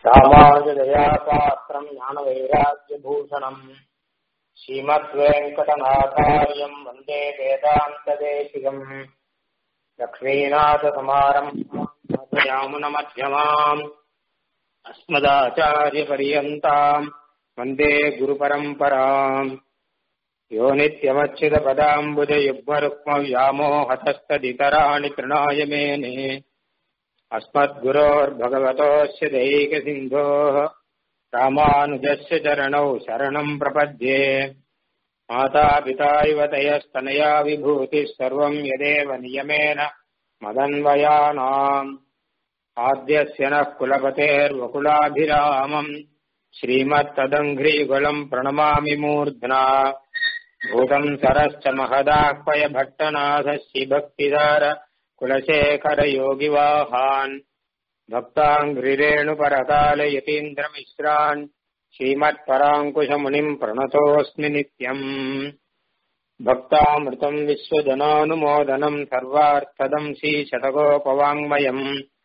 ராமானுஜதயா சாஸ்திரம் ஞானவைராக்கியபூஷணம் ஸ்ரீமத்வேங்கடநாதாரியம் வந்தே வேதாந்ததேசிகம் லக்ஷ்மீநாதசமாரம்யாமுனமध्यமாம் अस्मदाचार्यपर्यन्ताम् वन्दे गुरुपरम्पराम् यो नित्यमच्युतपदाम्बुजयुग्मरुक्मव्यामोहतस्तदितराणि तृणाय मेने अस्मद्गुरोर्भगवतोऽस्य दैकसिन्धोः रामानुजस्य चरणौ शरणम् प्रपद्ये मातापिता इव तयस्तनया विभूतिः सर्वम् यदेव नियमेन मदन्वयानाम् आद्यस्य नः कुलपतेर्वकुलाभिरामम् श्रीमत्तदङ्घ्रीकुलम् प्रणमामि मूर्ध्ना भूतम् सरश्च महदाह्वय भट्टनाथस्य भक्तिदार कुलशेखरयोगिवाहान् भक्ताङ्घ्रिरेणुपरकालयतीन्द्रमिश्रान् श्रीमत्पराङ्कुशमुनिम् प्रणतोऽस्मि नित्यम् भक्तामृतम् विश्वजनानुमोदनम् सर्वार्थदम् श्रीशतकोपवाङ्मयम्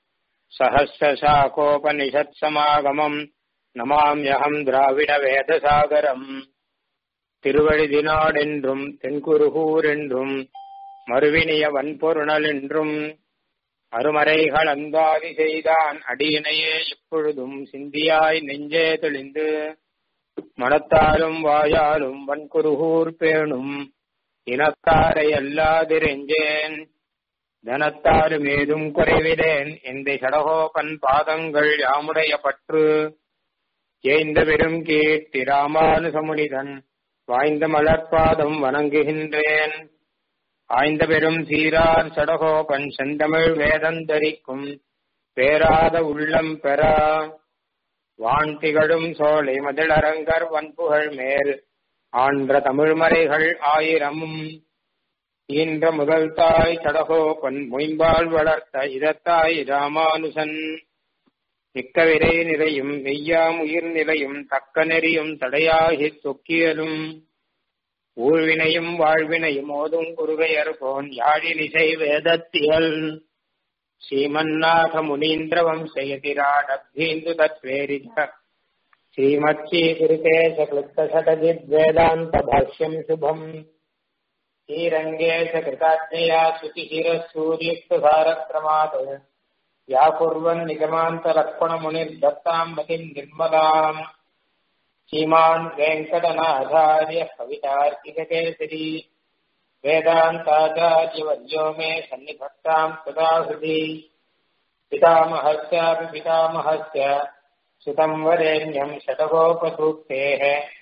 सहस्रशाकोपनिषत्समागमम् நமாமியகம் திராவிட வேதசாகரம் திருவழிதினாடென்றும் தென்குருகூர் என்றும் மறுவினிய வன்பொருணல் என்றும் அருமறைகள் அந்தாதி செய்தான் அடியினையே இப்பொழுதும் சிந்தியாய் நெஞ்சே தெளிந்து மனத்தாலும் வாயாலும் வன்குருகூர் பேணும் இனத்தாரை அல்லாதிரெஞ்சேன் தனத்தாரும் ஏதும் குறைவிலேன் இந்த சடகோபன் பாதங்கள் யாமுடைய பற்று ஏய்ந்த பெரும் கீர்த்தி ராமானுசமுனிதன் வாய்ந்த மலர்பாதம் வணங்குகின்றேன் ஆய்ந்த பெரும் சீரார் சடகோபன் செந்தமிழ் வேதந்தரிக்கும் பேராத உள்ளம் பெறா வான் திகழும் சோலை மதிலரங்கர் வன்புகழ் மேல் ஆன்ற தமிழ்மறைகள் ஆயிரமும் ஈன்ற முதல் தாய் சடகோபன் மொயம்பால் வளர்த்த இதத்தாய் ராமானுசன் மிக்க விரை நிறையும் மெய்யாம் உயிர் நிலையும் தக்க நெறியும் தடையாகி தொக்கியலும் ஊழ்வினையும் வாழ்வினையும் ஓதும் குருகையர் போன் யாழினிசை வேதத்தியல் ஸ்ரீமன்னாத முனீந்திர வம்சயதிராடபீந்து தத்வேரிஜ ஸ்ரீமத்ஸ்ரீ குருகேச கிருத்த சடஜித் வேதாந்த பாஷ்யம் சுபம் श्रीरङ्गेश कृताज्ञया श्रुतिशिरः सूर्युक्तधारक्रमात् व्याकुर्वन् निगमान्तलक्ष्मणमुनिर्दत्ताम् मतिम् निर्मलाम् श्रीमान् वेङ्कटनाथार्य कवितार्किककेसरी वेदान्ताचार्यवर्यो मे सन्निभक्ताम् सदा हृदि पितामहस्यापि पितामहस्य सुतम् वरेण्यम् शतकोपसूक्तेः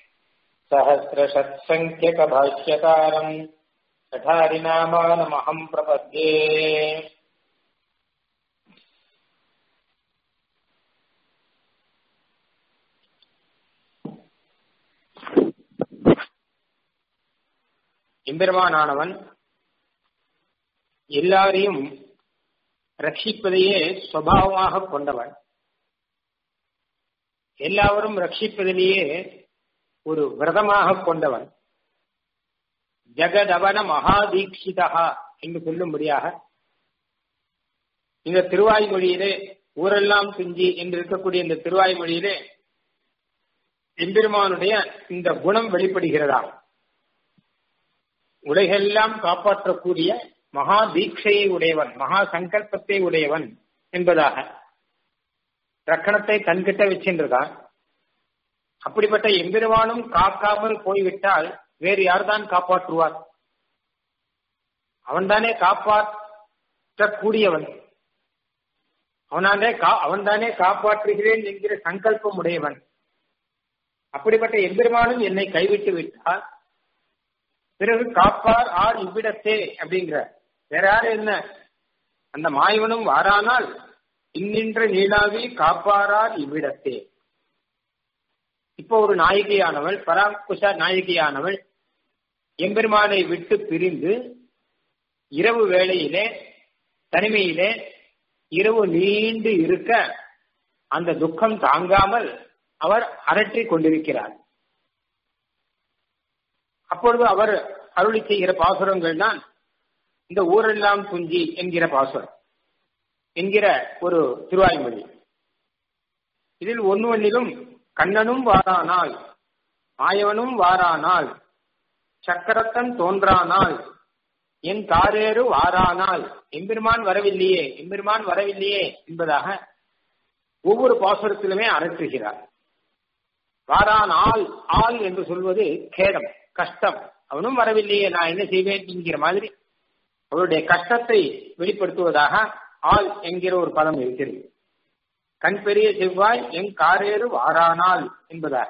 सहस्रषत्सङ्ख्यकभाष्यकारम् कठारिनामानमहम् प्रपद्ये எம்பெருமானானவன் எல்லாரையும் ரட்சிப்பதையே சுவாவமாக கொண்டவன் எல்லாவரும் ரட்சிப்பதிலேயே ஒரு விரதமாக கொண்டவன் ஜெகதவன மகாதீட்சிதா என்று சொல்லும்படியாக இந்த திருவாய்மொழியிலே ஊரெல்லாம் துஞ்சி என்று இருக்கக்கூடிய இந்த திருவாய்மொழியிலே எம்பெருமானுடைய இந்த குணம் வெளிப்படுகிறதா உலகெல்லாம் காப்பாற்றக்கூடிய மகா தீட்சையை உடையவன் மகா சங்கல்பத்தை உடையவன் என்பதாக ரக்கணத்தை தன்கிட்ட வச்சின்றிருக்கான் அப்படிப்பட்ட எம்பெருமானும் காக்காமல் போய்விட்டால் வேறு யார்தான் காப்பாற்றுவார் அவன்தானே காப்பாற்றக்கூடியவன் அவனாலே அவன்தானே காப்பாற்றுகிறேன் என்கிற சங்கல்பம் உடையவன் அப்படிப்பட்ட எம்பெருமானும் என்னை கைவிட்டு விட்டால் பிறகு காப்பார் ஆர் இவ்விடத்தே அப்படிங்கிற வேற யாரு என்ன அந்த மாயவனும் வாரானால் இன்னின்ற நீலாவி காப்பாரார் இவ்விடத்தே இப்போ ஒரு நாயகியானவள் பராங்குஷ நாயகியானவள் எம்பெருமானை விட்டு பிரிந்து இரவு வேளையிலே தனிமையிலே இரவு நீண்டு இருக்க அந்த துக்கம் தாங்காமல் அவர் அரற்றிக் கொண்டிருக்கிறார் அப்பொழுது அவர் அருளி செய்கிற பாசுரங்கள் தான் இந்த ஊரெல்லாம் துஞ்சி என்கிற பாசுரம் என்கிற ஒரு திருவாய்மொழி இதில் ஒன்னு ஒன்னிலும் கண்ணனும் வாரானால் மாயவனும் வாரானால் சக்கரத்தன் தோன்றானால் என் காரேறு வாரானால் எம்பெருமான் வரவில்லையே எம்பெருமான் வரவில்லையே என்பதாக ஒவ்வொரு பாசுரத்திலுமே அரற்றுகிறார் வாரானால் ஆள் என்று சொல்வது கேடம் கஷ்டம் அவனும் வரவில்லையே நான் என்ன செய்வேன் என்கிற மாதிரி அவருடைய கஷ்டத்தை வெளிப்படுத்துவதாக ஆள் என்கிற ஒரு பதம் இருக்கிறது கண் பெரிய செவ்வாய் என் காரேறு வாரானால் என்பதாக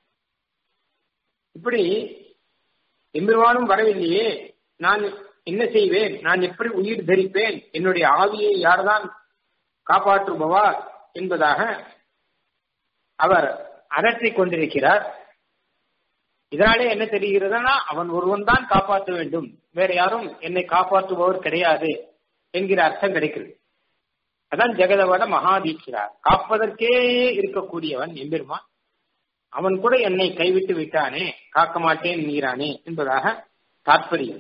இப்படி எம்பெருமானும் வரவில்லையே நான் என்ன செய்வேன் நான் எப்படி உயிர் தரிப்பேன் என்னுடைய ஆவியை யார்தான் காப்பாற்றுபவா என்பதாக அவர் அகற்றிக் கொண்டிருக்கிறார் இதனாலே என்ன தெரிகிறதுனா அவன் ஒருவன் தான் காப்பாற்ற வேண்டும் வேற யாரும் என்னை காப்பாற்றுபவர் கிடையாது என்கிற அர்த்தம் கிடைக்கிறது அதான் ஜெகதவட மகாதீட்சிரார் காப்பதற்கே இருக்கக்கூடியவன் எம்பெருமான் அவன் கூட என்னை கைவிட்டு விட்டானே காக்க மாட்டேன் என்கிறானே என்பதாக தாற்பயம்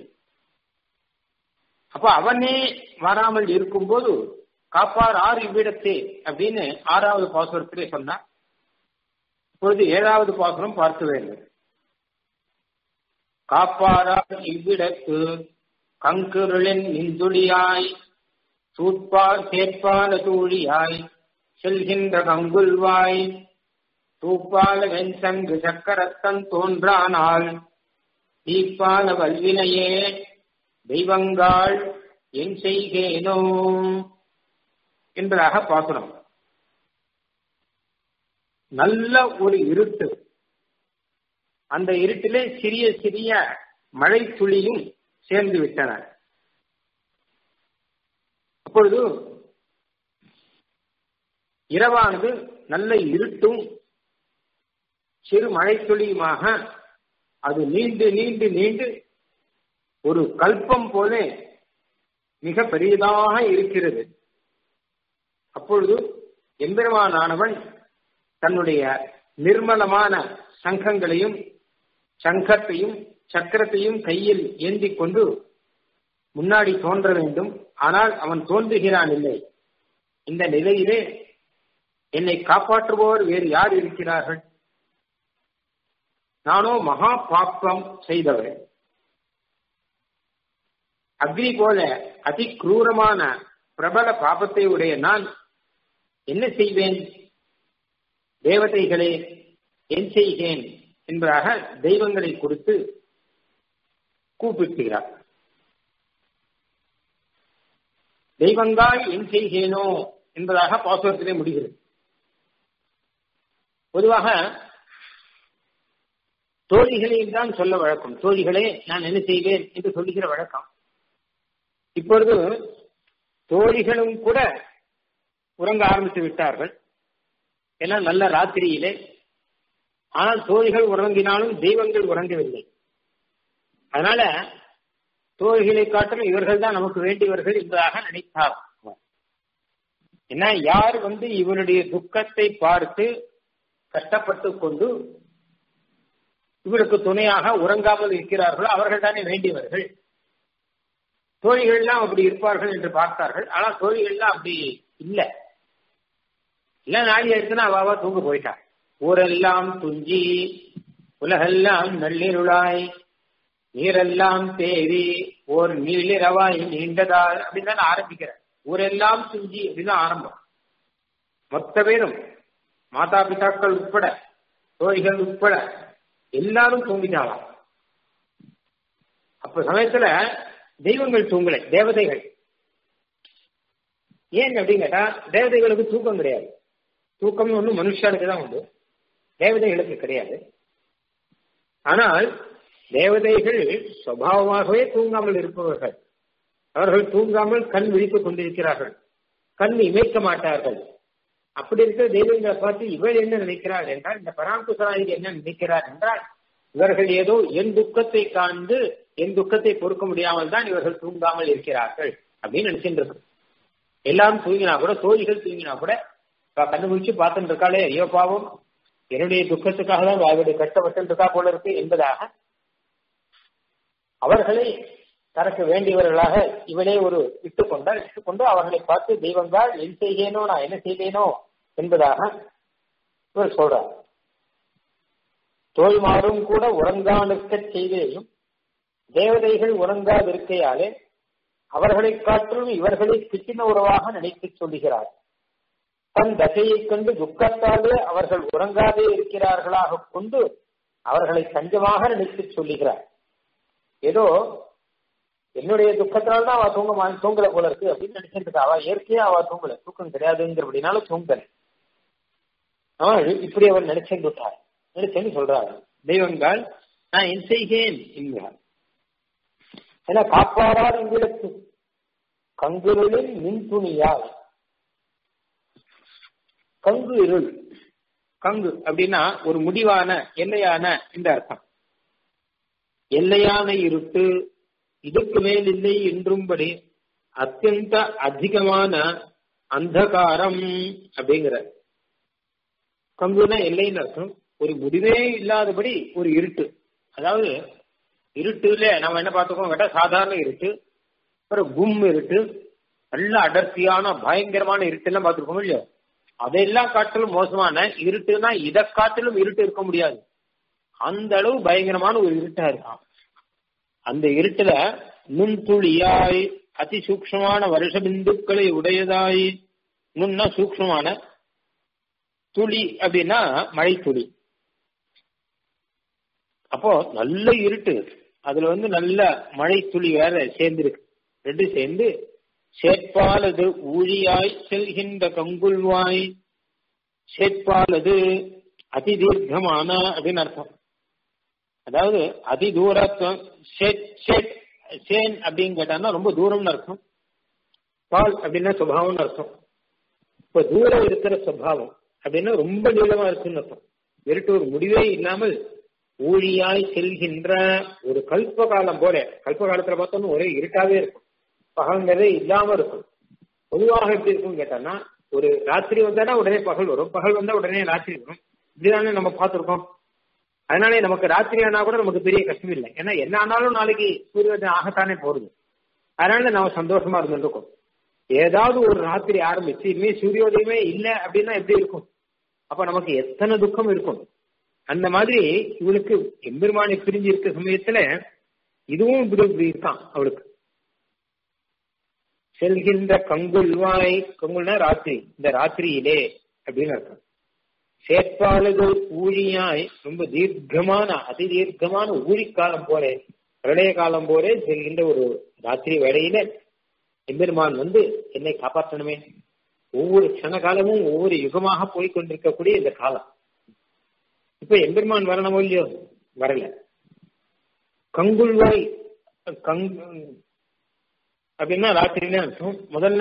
அப்ப அவனே வராமல் இருக்கும்போது காப்பார் ஆறு இவ்விடத்தே அப்படின்னு ஆறாவது பாசுரத்திலே சொன்னார் இப்பொழுது ஏழாவது பாசுரம் பார்க்க வேண்டும் காப்பாரார் இவ்விடத்து கங்குருளின் நிந்துளியாய் தூட்பார் சேர்ப்பால தூழியாய் செல்கின்ற கங்குல்வாய் தூப்பால வெண்சங்கு சக்கரத்தன் தோன்றானால் தீப்பால வல்வினையே தெய்வங்காள் என் செய்கேனோ என்பதாக பார்க்கிறோம் நல்ல ஒரு இருட்டு அந்த இருட்டிலே சிறிய சிறிய மழை துளியும் சேர்ந்து விட்டன அப்பொழுது இரவானது நல்ல இருட்டும் சிறு மழை துளியுமாக அது நீண்டு நீண்டு நீண்டு ஒரு கல்பம் போல மிக பெரியதாக இருக்கிறது அப்பொழுது எம்பெருமானானவன் தன்னுடைய நிர்மலமான சங்கங்களையும் சங்கத்தையும் சக்கரத்தையும் கையில் ஏந்தி கொண்டு முன்னாடி தோன்ற வேண்டும் ஆனால் அவன் தோன்றுகிறான் இல்லை இந்த நிலையிலே என்னை காப்பாற்றுபவர் வேறு யார் இருக்கிறார்கள் நானோ மகா பாப்பம் செய்தவர் அக்னி போல அதி குரூரமான பிரபல பாபத்தை உடைய நான் என்ன செய்வேன் தேவதைகளே என் செய்கேன் என்பதாக தெய்வங்களை கொடுத்து கூப்பிடுகிறார் தெய்வங்காய் என் செய்கேனோ என்பதாக பாசுரத்திலே முடிகிறது பொதுவாக தோழிகளையும் தான் சொல்ல வழக்கம் தோழிகளே நான் என்ன செய்வேன் என்று சொல்லுகிற வழக்கம் இப்பொழுது தோழிகளும் கூட உறங்க ஆரம்பித்து விட்டார்கள் ஏன்னா நல்ல ராத்திரியிலே ஆனால் தோழிகள் உறங்கினாலும் தெய்வங்கள் உறங்கவில்லை அதனால தோழிகளை காட்டிலும் இவர்கள் தான் நமக்கு வேண்டியவர்கள் என்பதாக நினைத்தார் ஏன்னா யார் வந்து இவனுடைய துக்கத்தை பார்த்து கஷ்டப்பட்டு கொண்டு இவருக்கு துணையாக உறங்காமல் இருக்கிறார்களோ அவர்கள் தானே வேண்டியவர்கள் தோழிகள்லாம் அப்படி இருப்பார்கள் என்று பார்த்தார்கள் ஆனால் தோழிகள்லாம் அப்படி இல்லை இல்ல நாளி ஆயிடுச்சுன்னா அவாவா தூங்க போயிட்டா ஊரெல்லாம் துஞ்சி உலகெல்லாம் நள்ளிருளாய் நீரெல்லாம் தேவி ஓர் நீளிரவாய் நீண்டதால் அப்படின்னு தான் ஆரம்பிக்கிறேன் ஊரெல்லாம் துஞ்சி அப்படின்னு ஆரம்பம் மொத்த பேரும் மாதா பிதாக்கள் உட்பட தோழிகள் உட்பட எல்லாரும் தூங்கிட்டாலாம் அப்ப சமயத்துல தெய்வங்கள் தூங்கலை தேவதைகள் ஏன் அப்படின்னு கேட்டா தேவதைகளுக்கு தூக்கம் கிடையாது தூக்கம் ஒண்ணு மனுஷனுக்கு தான் உண்டு தேவதைகளுக்கு கிடையாது ஆனால் தேவதைகள் சுவாவமாகவே தூங்காமல் இருப்பவர்கள் அவர்கள் தூங்காமல் கண் விழித்துக் கொண்டிருக்கிறார்கள் கண் இமைக்க மாட்டார்கள் அப்படி இருக்கிற தெய்வங்களை பார்த்து இவள் என்ன நினைக்கிறாள் என்றால் இந்த பராங்குசராயி என்ன நினைக்கிறார் என்றால் இவர்கள் ஏதோ என் துக்கத்தை காண்டு என் துக்கத்தை பொறுக்க முடியாமல் தான் இவர்கள் தூங்காமல் இருக்கிறார்கள் அப்படின்னு நினைச்சுட்டு இருக்கு எல்லாரும் தூங்கினா கூட தோழிகள் தூங்கினா கூட கண்ணு முடிச்சு பார்த்துட்டு இருக்காளே ஐயோ பாவம் என்னுடைய துக்கத்துக்காக தான் அவருடைய கஷ்டப்பட்டு இருக்கா போல இருக்கு என்பதாக அவர்களை தனக்கு வேண்டியவர்களாக இவளே ஒரு இட்டுக்கொண்டால் இட்டுக்கொண்டு அவர்களை பார்த்து தெய்வங்கள் என் செய்தேனோ நான் என்ன செய்தேனோ என்பதாக இவர் சொல்றார் தோல்மாறும் கூட உறங்கானுக்க செய்தேயும் தேவதைகள் உறங்காதிருக்கையாலே அவர்களை காட்டிலும் இவர்களை கிட்டின உறவாக நினைத்து சொல்லுகிறார் தன் தசையைக் கண்டு துக்கத்தாலே அவர்கள் உறங்காதே இருக்கிறார்களாக கொண்டு அவர்களை தஞ்சமாக நினைத்து சொல்லுகிறார் ஏதோ என்னுடைய துக்கத்தினால தான் அவ தூங்க தூங்கல போல இருக்கு அப்படின்னு நினைச்சிட்டு அவ இயற்கையா அவ தூங்கல தூக்கம் கிடையாதுங்கிறபடினால தூங்கல அவள் இப்படி அவர் நினைச்சுட்டு விட்டார் நினைச்சேன்னு சொல்றாரு தெய்வங்கள் நான் என் செய்கேன் என்கிறார் என காப்பாரார் எங்களுக்கு கங்குருளின் மின் துணியால் கங்கு இருள் கங்கு அப்படின்னா ஒரு முடிவான எல்லையான இந்த அர்த்தம் எல்லையான இருட்டு இதுக்கு மேல் இல்லை என்றும்படி அத்தியந்த அதிகமான அந்தகாரம் அப்படிங்கிற கங்குனா எல்லைன்னு அர்த்தம் ஒரு முடிவே இல்லாதபடி ஒரு இருட்டு அதாவது இருட்டுல நம்ம என்ன பார்த்துக்கோம் கேட்டா சாதாரண இருட்டு அப்புறம் கும் இருட்டு நல்ல அடர்த்தியான பயங்கரமான இருட்டு எல்லாம் பார்த்துருக்கோம் இல்லையோ அதெல்லாம் காட்டிலும் மோசமான இருட்டுனா இதை காட்டிலும் இருட்டு இருக்க முடியாது அந்த அளவு பயங்கரமான ஒரு இருட்டா இருக்கான் அந்த இருட்டுல நுண்துளியாய் அதி சூக்ஷமான வருஷ பிந்துக்களை உடையதாய் நுண்ணா சூக்ஷமான துளி அப்படின்னா மழை துளி அப்போ நல்ல இருட்டு அதுல வந்து நல்ல மழை துளி வேற சேர்ந்திருக்கு ரெண்டு சேர்ந்து சேட்பாலது ஊழியாய் செல்கின்ற கங்குல்வாய் சேட்பாலது அதி தீர்க்கமான அப்படின்னு அர்த்தம் அதாவது அதி தூரத்துவம் சேன் அப்படின்னு கேட்டான்னா ரொம்ப தூரம்னு அர்த்தம் பால் அப்படின்னா சுபாவம்னு அர்த்தம் இப்ப தூரம் இருக்கிற சுபாவம் அப்படின்னா ரொம்ப நீளமா இருக்குன்னு அர்த்தம் இருட்டு ஒரு முடிவே இல்லாமல் ஊழியாய் செல்கின்ற ஒரு கல்ப காலம் போல கல்ப காலத்துல பார்த்தோம்னா ஒரே இருட்டாவே இருக்கும் பகல்ங்கிறதே இல்லாம இருக்கும் பொதுவாக எப்படி இருக்கும் கேட்டான்னா ஒரு ராத்திரி வந்தானா உடனே பகல் வரும் பகல் வந்தா உடனே ராத்திரி வரும் இப்படிதானே நம்ம பார்த்திருக்கோம் அதனாலே நமக்கு ராத்திரி ஆனா கூட நமக்கு பெரிய கஷ்டம் இல்லை ஏன்னா என்ன ஆனாலும் நாளைக்கு சூரியன் ஆகத்தானே போறது அதனால நம்ம சந்தோஷமா இருந்துருக்கோம் ஏதாவது ஒரு ராத்திரி ஆரம்பிச்சு இனிமே சூரியோதயமே இல்லை அப்படின்னா எப்படி இருக்கும் அப்ப நமக்கு எத்தனை துக்கம் இருக்கும் அந்த மாதிரி இவளுக்கு எம்பெருமானை பிரிஞ்சு இருக்க சமயத்துல இதுவும் இப்படி இப்படி இருக்கான் அவளுக்கு செல்கின்ற கங்குல்வாய் கங்குல்னா ராத்திரி இந்த ராத்திரியிலே அப்படின்னு அர்த்தம் சேற்பாலது ஊழியாய் ரொம்ப தீர்க்கமான அதி தீர்க்கமான ஊழிக்காலம் போல பிரளய காலம் போல செல்கின்ற ஒரு ராத்திரி வேளையில எம்பெருமான் வந்து என்னை காப்பாற்றணுமே ஒவ்வொரு க்ஷண காலமும் ஒவ்வொரு யுகமாக போய் கொண்டிருக்கக்கூடிய இந்த காலம் இப்ப எம்பெருமான் வரணுமோ இல்லையோ வரல கங்குல்வாய் கங் அப்படின்னா ராத்திரின்னு அர்த்தம் முதல்ல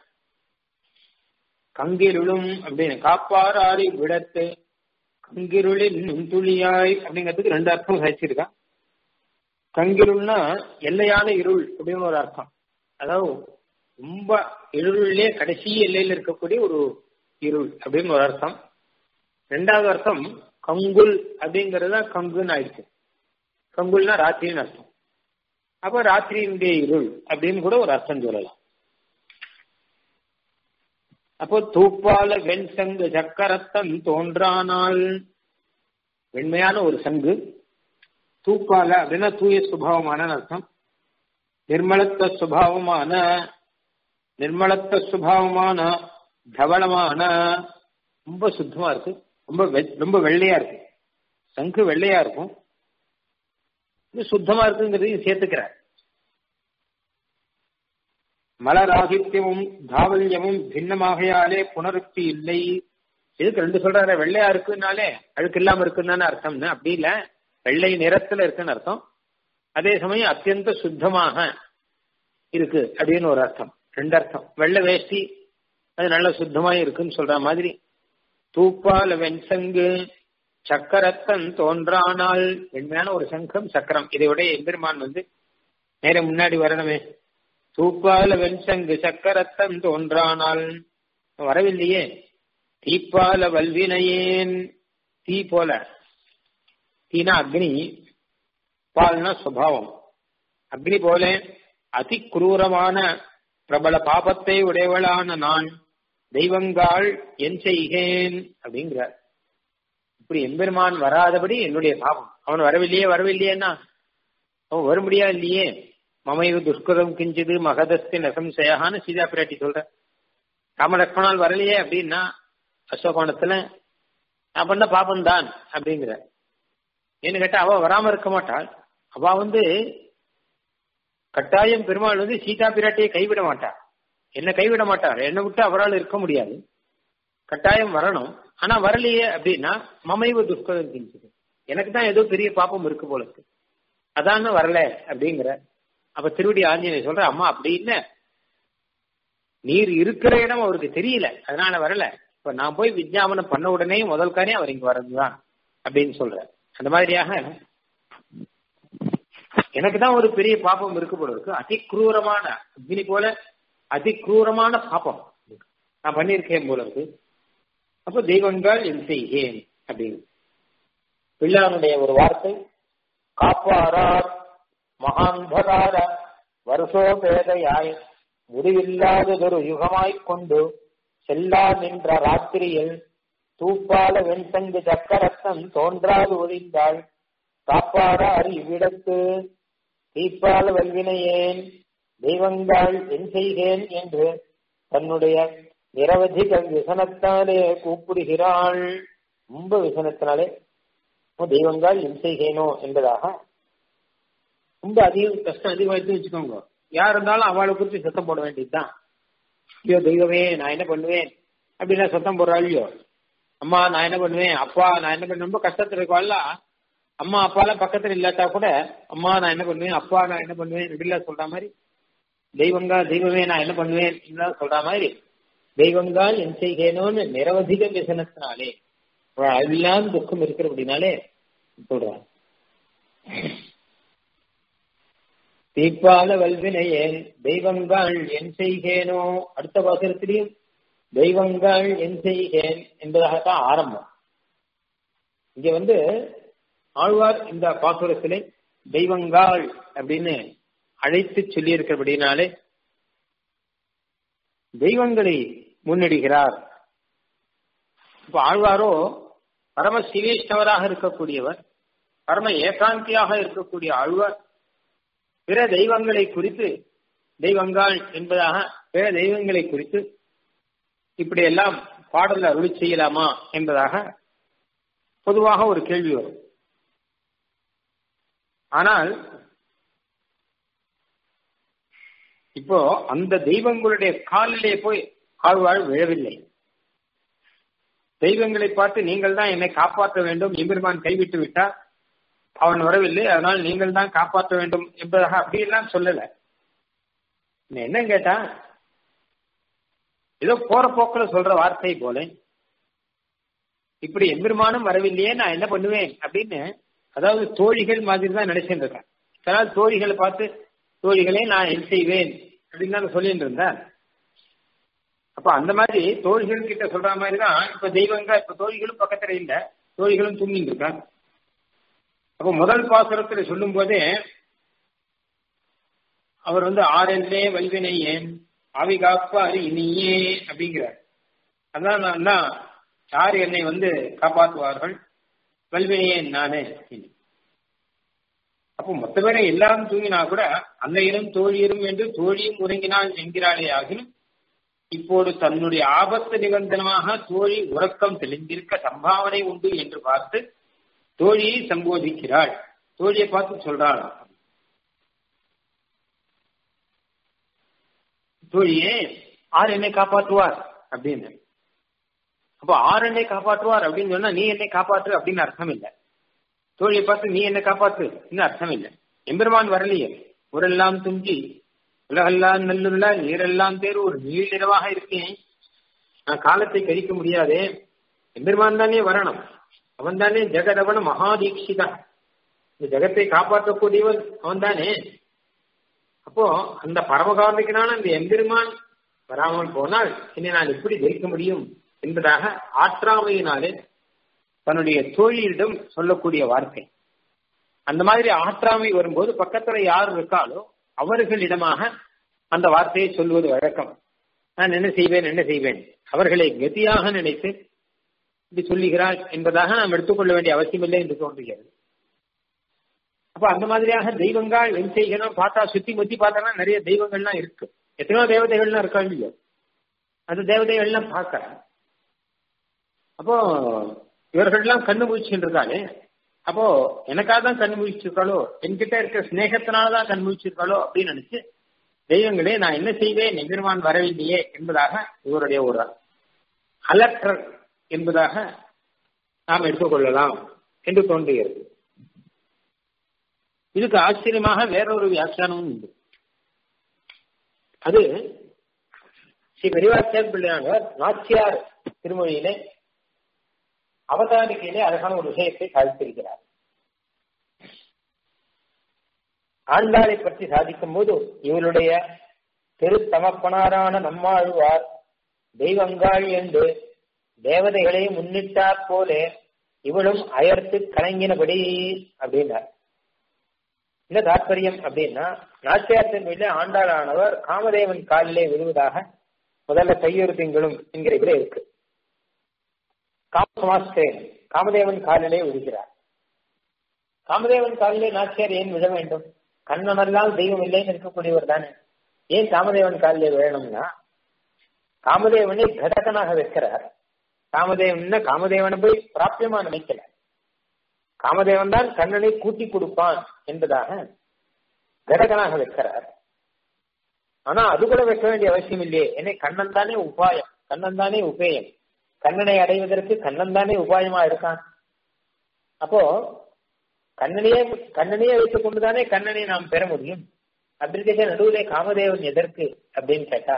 கங்கிருளும் அப்படின்னு காப்பாராரி விடத்து கங்கிருளில் நுண்துளியாய் அப்படிங்கிறதுக்கு ரெண்டு அர்த்தம் சகிச்சிருக்கா கங்கிருள்னா எல்லையான இருள் அப்படின்னு ஒரு அர்த்தம் அதாவது ரொம்ப இருளிலே கடைசி எல்லையில் இருக்கக்கூடிய ஒரு இருள் அப்படின்னு ஒரு அர்த்தம் ரெண்டாவது அர்த்தம் கங்குல் அப்படிங்கறது கங்குன்னு ஆயிடுச்சு கங்குல்னா ராத்திரின்னு அர்த்தம் அப்ப ராத்திரியினுடைய இருள் அப்படின்னு கூட ஒரு அர்த்தம் சொல்லலாம் அப்போ தூப்பால வெண் சங்கு சக்கரத்தன் தோன்றானால் வெண்மையான ஒரு சங்கு தூப்பால அப்படின்னா தூய சுபாவமான அர்த்தம் நிர்மலத்த சுபாவமான நிர்மலத்த சுபாவமான தவளமான ரொம்ப சுத்தமா இருக்கு ரொம்ப ரொம்ப வெள்ளையா இருக்கு சங்கு வெள்ளையா இருக்கும் இது சுத்தமா இருக்குங்கிறதையும் சேர்த்துக்கிறார் மலராகித்யமும் தாவல்யமும் பின்னமாகையாலே புனருக்தி இல்லை இதுக்கு ரெண்டு சொல்றாரு வெள்ளையா இருக்குன்னாலே அழுக்கு இல்லாம இருக்குன்னு அர்த்தம்னு அப்படி இல்ல வெள்ளை நிறத்துல இருக்குன்னு அர்த்தம் அதே சமயம் அத்தியந்த சுத்தமாக இருக்கு அப்படின்னு ஒரு அர்த்தம் ரெண்டு அர்த்தம் வெள்ளை வேஷ்டி அது நல்ல சுத்தமா இருக்குன்னு சொல்ற மாதிரி தூப்பால வெண்சங்கு சக்கரத்தன் தோன்றானால் வெண்மையான ஒரு சங்கம் சக்கரம் இதையோட எம்பெருமான் வந்து நேரம் முன்னாடி வரணுமே தூப்பால வெண்சங்கு சக்கரத்தன் தோன்றானால் வரவில்லையே தீப்பால வல்வினையேன் தீ போல தீனா அக்னி பால்னா சுவாவம் அக்னி போல அதி குரூரமான பிரபல பாபத்தை உடையவளான நான் தெய்வங்காள் என் செய்கேன் அப்படிங்கிறார் இப்படி எம்பெருமான் வராதபடி என்னுடைய பாவம் அவன் வரவில்லையே வரவில்லையேன்னா அவன் வர முடியா இல்லையே மமைவு துஷ்கரம் கிஞ்சது மகதஸ்தி நகம் செய்யான்னு சீதா பிராட்டி சொல்ற ராமலக்ஷ்மணால் வரலையே அப்படின்னா அசோகோணத்துல நான் பண்ண பாபம் தான் அப்படிங்கிற ஏன்னு கேட்டா அவ வராம இருக்க மாட்டாள் அவ வந்து கட்டாயம் பெருமாள் வந்து சீதா பிராட்டியை கைவிட மாட்டார் என்ன கைவிட மாட்டார் என்னை விட்டு அவரால் இருக்க முடியாது கட்டாயம் வரணும் ஆனா வரலையே அப்படின்னா மமைவு துஷ்கரம் கிஞ்சது எனக்கு தான் ஏதோ பெரிய பாப்பம் இருக்கு போல இருக்கு அதான் வரல அப்படிங்கிற அப்ப திருவடி ஆஞ்சநேயர் சொல்ற அம்மா அப்படி இல்ல நீர் இருக்கிற இடம் அவருக்கு தெரியல அதனால வரல இப்ப நான் போய் விஜயாபனம் பண்ண உடனே முதல் காரியம் அவர் இங்க வர்றதுதான் அப்படின்னு சொல்ற அந்த மாதிரியாக எனக்கு தான் ஒரு பெரிய பாப்பம் இருக்கு போல இருக்கு அதி குரூரமான அக்னி போல அதி குரூரமான பாப்பம் நான் பண்ணியிருக்கேன் போல இருக்கு அப்போ தெய்வங்கள் என் செய்கேன் அப்படின்னு பிள்ளாருடைய ஒரு வார்த்தை காப்பாரார் மகாந்தகார வருஷோபேதையாய் முடிவில்லாததொரு யுகமாய்க் கொண்டு செல்லா நின்ற ராத்திரியில் தூப்பால வெண்தங்கு சக்கரத்தம் தோன்றாது ஒழிந்தாள் காப்பாரார் இவ்விடத்து தீப்பால வல்வினையேன் தெய்வங்கள் என் செய்கேன் என்று தன்னுடைய நிரவதிக விசனத்தாலே கூப்பிடுகிறாள் ரொம்ப விசனத்தினாலே தெய்வங்கள் என் செய்கேனோ என்பதாக ரொம்ப அதிகம் கஷ்டம் அதிகமாயிட்டு வச்சுக்கோங்க யார் இருந்தாலும் அவளை குறித்து சத்தம் போட வேண்டியதுதான் ஐயோ தெய்வமே நான் என்ன பண்ணுவேன் அப்படின்னா சத்தம் போடுறா இல்லையோ அம்மா நான் என்ன பண்ணுவேன் அப்பா நான் என்ன பண்ணுவேன் ரொம்ப கஷ்டத்துல இருக்கவாள்ல அம்மா அப்பாலாம் பக்கத்துல இல்லாட்டா கூட அம்மா நான் என்ன பண்ணுவேன் அப்பா நான் என்ன பண்ணுவேன் இப்படிலாம் சொல்ற மாதிரி தெய்வங்கா தெய்வமே நான் என்ன பண்ணுவேன் இப்படிலாம் சொல்ற மாதிரி தெய்வங்கால் என் செய்கேனோன்னு நிரவதிக விசனத்தினாலே அழில்லாத துக்கம் இருக்கிற அப்படின்னாலே சொல்றான் தீப்பால வல்வினையேன் தெய்வங்கள் என் செய்கேனோ அடுத்த பாசனத்திலையும் தெய்வங்கள் என் செய்கேன் என்பதாகத்தான் ஆரம்பம் இங்க வந்து ஆழ்வார் இந்த பாசுரத்திலே தெய்வங்கள் அப்படின்னு அழைத்து சொல்லி இருக்கிறபடினாலே தெய்வங்களை முன்னெடுகிறார் இப்ப ஆழ்வாரோ பரம சிவேஷ்டவராக இருக்கக்கூடியவர் பரம ஏகாந்தியாக இருக்கக்கூடிய ஆழ்வார் பிற தெய்வங்களை குறித்து தெய்வங்கள் என்பதாக பிற தெய்வங்களை குறித்து இப்படி எல்லாம் பாடல் அருளி செய்யலாமா என்பதாக பொதுவாக ஒரு கேள்வி வரும் ஆனால் இப்போ அந்த தெய்வங்களுடைய காலிலே போய் ஆழ்வாள் விழவில்லை தெய்வங்களை பார்த்து நீங்கள் தான் என்னை காப்பாற்ற வேண்டும் எம்பெருமான் கைவிட்டு விட்டார் அவன் வரவில்லை அதனால் நீங்கள் தான் காப்பாற்ற வேண்டும் என்பதாக அப்படியெல்லாம் சொல்லல என்ன கேட்டா ஏதோ போற போக்குல சொல்ற வார்த்தை போல இப்படி எம்பெருமானும் வரவில்லையே நான் என்ன பண்ணுவேன் அப்படின்னு அதாவது தோழிகள் மாதிரி தான் நினைச்சுட்டு இருக்கேன் அதனால் தோழிகளை பார்த்து தோழிகளே நான் என்ன செய்வேன் அப்படின்னு தான் சொல்லிட்டு இருந்தேன் அப்ப அந்த மாதிரி தோழிகள் கிட்ட சொல்ற மாதிரி தான் இப்ப தெய்வங்க இப்ப தோழிகளும் பக்கத்துல இல்ல தோழிகளும் தூங்கிட்டு இருக்கா அப்ப முதல் பாசுரத்துல சொல்லும் போதே அவர் வந்து ஆரெல்லே வல்வினை ஏன் ஆவி காப்பாரு இனியே அப்படிங்கிறார் அதான் நான் யார் என்னை வந்து காப்பாற்றுவார்கள் வல்வினையேன் நானே அப்போ மொத்த பேரை எல்லாரும் தூங்கினா கூட அன்னையிலும் தோழியரும் என்று தோழியும் உறங்கினாள் என்கிறாளே ஆகினும் இப்போது தன்னுடைய ஆபத்து நிபந்தனமாக தோழி உறக்கம் தெளிந்திருக்க சம்பாவனை உண்டு என்று பார்த்து தோழியை சம்போதிக்கிறாள் தோழியை பார்த்து சொல்றாள் தோழியே ஆர் என்னை காப்பாற்றுவார் அப்படின்னு அப்போ ஆர் என்னை காப்பாற்றுவார் அப்படின்னு சொன்னா நீ என்னை காப்பாற்று அப்படின்னு அர்த்தம் இல்லை தோழியை பார்த்து நீ என்ன காப்பாத்து இன்னும் அர்த்தம் இல்லை எம்பெருமான் வரலையே ஊரெல்லாம் துஞ்சி உலகெல்லாம் நல்லுள்ள நீரெல்லாம் தேர் ஒரு நீள் நிறவாக இருக்கேன் நான் காலத்தை கழிக்க முடியாதே எம்பெருமான் தானே வரணும் அவன் தானே ஜெகதவன மகாதீட்சிதா இந்த ஜெகத்தை காப்பாற்றக்கூடியவன் அவன் தானே அப்போ அந்த பரமகாரணிக்கனான அந்த எம்பெருமான் வராமல் போனால் இனி நான் எப்படி ஜெயிக்க முடியும் என்பதாக ஆற்றாமையினாலே தன்னுடைய தோழியிடம் சொல்லக்கூடிய வார்த்தை அந்த மாதிரி ஆற்றாமை வரும்போது பக்கத்துல யார் இருக்காளோ அவர்களிடமாக அந்த வார்த்தையை சொல்வது வழக்கம் நான் என்ன செய்வேன் என்ன செய்வேன் அவர்களை கதியாக நினைத்து இப்படி சொல்லுகிறாள் என்பதாக நாம் எடுத்துக்கொள்ள வேண்டிய அவசியம் இல்லை என்று தோன்றுகிறது அப்ப அந்த மாதிரியாக தெய்வங்கள் வெண் செய்கணும் பார்த்தா சுத்தி முத்தி பார்த்தோம்னா நிறைய தெய்வங்கள்லாம் இருக்கு எத்தனையோ தேவதைகள்லாம் இருக்கா இல்லையோ அந்த தேவதைகள்லாம் பார்க்கறேன் அப்போ இவர்கள்லாம் கண்ணு முழிச்சுட்டு இருக்காளே அப்போ எனக்காக தான் கண் முழிச்சிருக்காளோ என்கிட்ட இருக்க ஸ்நேகத்தினாலதான் கண் முழிச்சிருக்காளோ அப்படின்னு நினைச்சு தெய்வங்களே நான் என்ன செய்வேன் எம்பெருமான் வரவில்லையே என்பதாக இவருடைய ஒரு அலற்றல் என்பதாக நாம் எடுத்துக்கொள்ளலாம் என்று தோன்றுகிறது இதுக்கு ஆச்சரியமாக வேறொரு வியாக்கியானமும் உண்டு அது ஸ்ரீ பெரியவாச்சார் பிள்ளையானவர் நாச்சியார் திருமொழியிலே அவதாரிக்கையிலே அழகான ஒரு விஷயத்தை சாதித்திருக்கிறார் ஆண்டாளை பற்றி சாதிக்கும் போது இவளுடைய திருத்தமப்பனாரான நம்மாழ்வார் தெய்வங்காள் என்று தேவதைகளை முன்னிட்டாற் போல இவளும் அயர்த்து கலங்கினபடி அப்படின்னார் என்ன தாற்பயம் அப்படின்னா நாச்சியார் வீட்டில ஆண்டாளானவர் காமதேவன் காலிலே விழுவதாக முதல்ல கையொரு திங்களும் என்கிற இதுல இருக்கு காமசமாஸ்தேன் காமதேவன் காலிலே விழுகிறார் காமதேவன் காலிலே நாச்சியார் ஏன் விழ வேண்டும் கண்ணனெல்லாம் தெய்வம் இல்லைன்னு இருக்கக்கூடியவர் தானே ஏன் காமதேவன் காலிலே விழணும்னா காமதேவனை கடகனாக வைக்கிறார் காமதேவன் காமதேவனை போய் பிராபியமா நினைக்கல காமதேவன் தான் கண்ணனை கூட்டி கொடுப்பான் என்பதாக கடகனாக வைக்கிறார் ஆனா அது கூட வைக்க வேண்டிய அவசியம் இல்லையே ஏன்னா கண்ணன் தானே உபாயம் கண்ணன் தானே உபேயம் கண்ணனை அடைவதற்கு கண்ணன் தானே உபாயமா இருக்கான் அப்போ கண்ணனையே கண்ணனையே வைத்துக் கொண்டுதானே கண்ணனை நாம் பெற முடியும் அப்படி இருக்க நடுவிலே காமதேவன் எதற்கு அப்படின்னு கேட்டா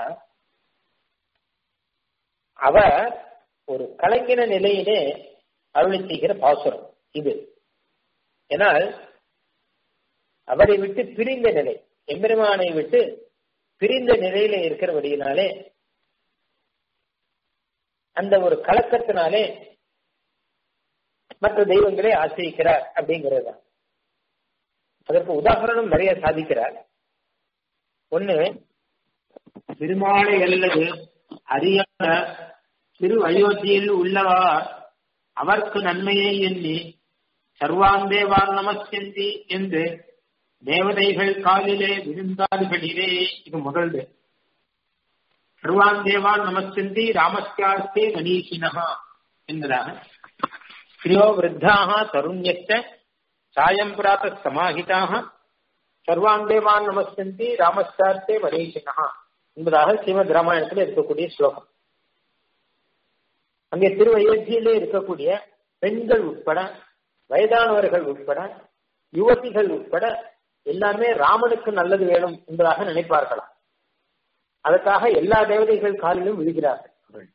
அவர் ஒரு கலங்கின நிலையிலே அருளை செய்கிற பாசுரம் இது ஏனால் அவரை விட்டு பிரிந்த நிலை எம்பெருமானை விட்டு பிரிந்த நிலையில இருக்கிறபடியினாலே அந்த ஒரு கலக்கத்தினாலே மற்ற தெய்வங்களை ஆசிரிக்கிறார் அப்படிங்கிறது தான் அதற்கு உதாரணம் நிறைய சாதிக்கிறார் ஒண்ணு திருமாலை அல்லது அறியாத திரு அயோத்தியில் உள்ளவா அவர்க்கு நன்மையை எண்ணி சர்வாந்தேவார் நமஸ்கந்தி என்று தேவதைகள் காலிலே விழுந்தாடுகளிலே இது முதல்து சர்வாந்தேவான் நமஸ்கந்தி ராமஸ்யாஸ்தே மனீஷினஹா என்பதாக ஸ்திரியோ விருத்தாக தருண்யஸ்த சாயம் பிராத்த சமாஹிதாக சர்வாந்தேவான் நமஸ்கந்தி ராமஸ்யாஸ்தே மனீஷினஹா என்பதாக ஸ்ரீமத் ராமாயணத்தில் இருக்கக்கூடிய ஸ்லோகம் அங்கே திருவயோத்தியிலே இருக்கக்கூடிய பெண்கள் உட்பட வயதானவர்கள் உட்பட யுவதிகள் உட்பட எல்லாமே ராமனுக்கு நல்லது வேணும் என்பதாக நினைப்பார்களாம் அதற்காக எல்லா தேவதைகள் காலிலும் விழுகிறார்கள்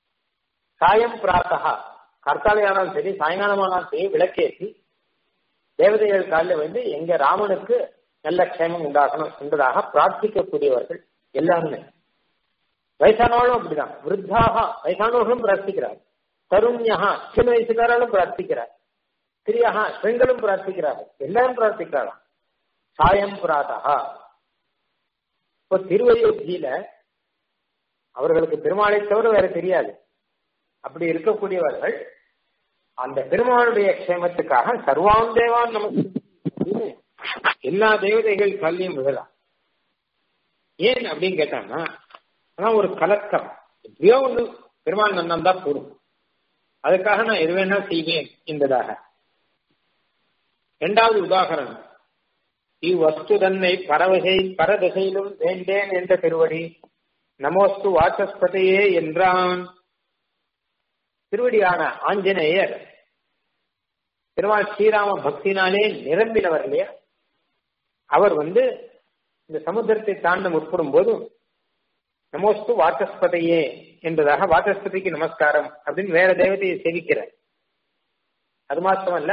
சாயம் பிராத்தகா கர்த்தாலையானாலும் சரி சாயங்காலமானாலும் சரி விளக்கேற்றி தேவதைகள் காலில் வந்து எங்க ராமனுக்கு நல்ல க்ஷேமம் உண்டாகணும் என்பதாக பிரார்த்திக்கக்கூடியவர்கள் எல்லாருமே வயசானவர்களும் அப்படிதான் விருத்தாக வயசானவர்களும் பிரார்த்திக்கிறார் தருண்யா சின்ன வயசுக்காரர்களும் பிரார்த்திக்கிறார் ஸ்திரியாக பெண்களும் பிரார்த்திக்கிறார்கள் எல்லாரும் பிரார்த்திக்கிறாராம் சாயம் பிராதகா இப்போ திருவயோத்தியில அவர்களுக்கு பெருமாளை தவிர வேற தெரியாது அப்படி இருக்கக்கூடியவர்கள் அந்த பெருமாளுடைய க்ஷேமத்துக்காக சர்வாந்தேவான் நமக்கு அப்படின்னு எல்லா தேவதைகள் கல்வியும் விழலாம் ஏன் அப்படின்னு கேட்டாங்கன்னா ஆனா ஒரு கலக்கம் எப்படியோ ஒண்ணு பெருமாள் நன்னம் தான் போடும் அதுக்காக நான் எது வேணா செய்வேன் என்பதாக இரண்டாவது உதாகரணம் இவ்வஸ்து தன்னை பறவகை பரதிசையிலும் வேண்டேன் என்ற திருவடி நமோஸ்து வாசஸ்பதையே என்றான் திருவடியான ஆஞ்சநேயர் பெருமாள் ஸ்ரீராம பக்தினாலே நிரம்பினவர் இல்லையா அவர் வந்து இந்த சமுத்திரத்தை தாண்ட முற்படும் போது நமோஸ்து வாச்சஸ்பதையே என்பதாக வாச்சஸ்பதிக்கு நமஸ்காரம் அப்படின்னு வேற தேவதையை சேவிக்கிறார் அது மாத்திரமல்ல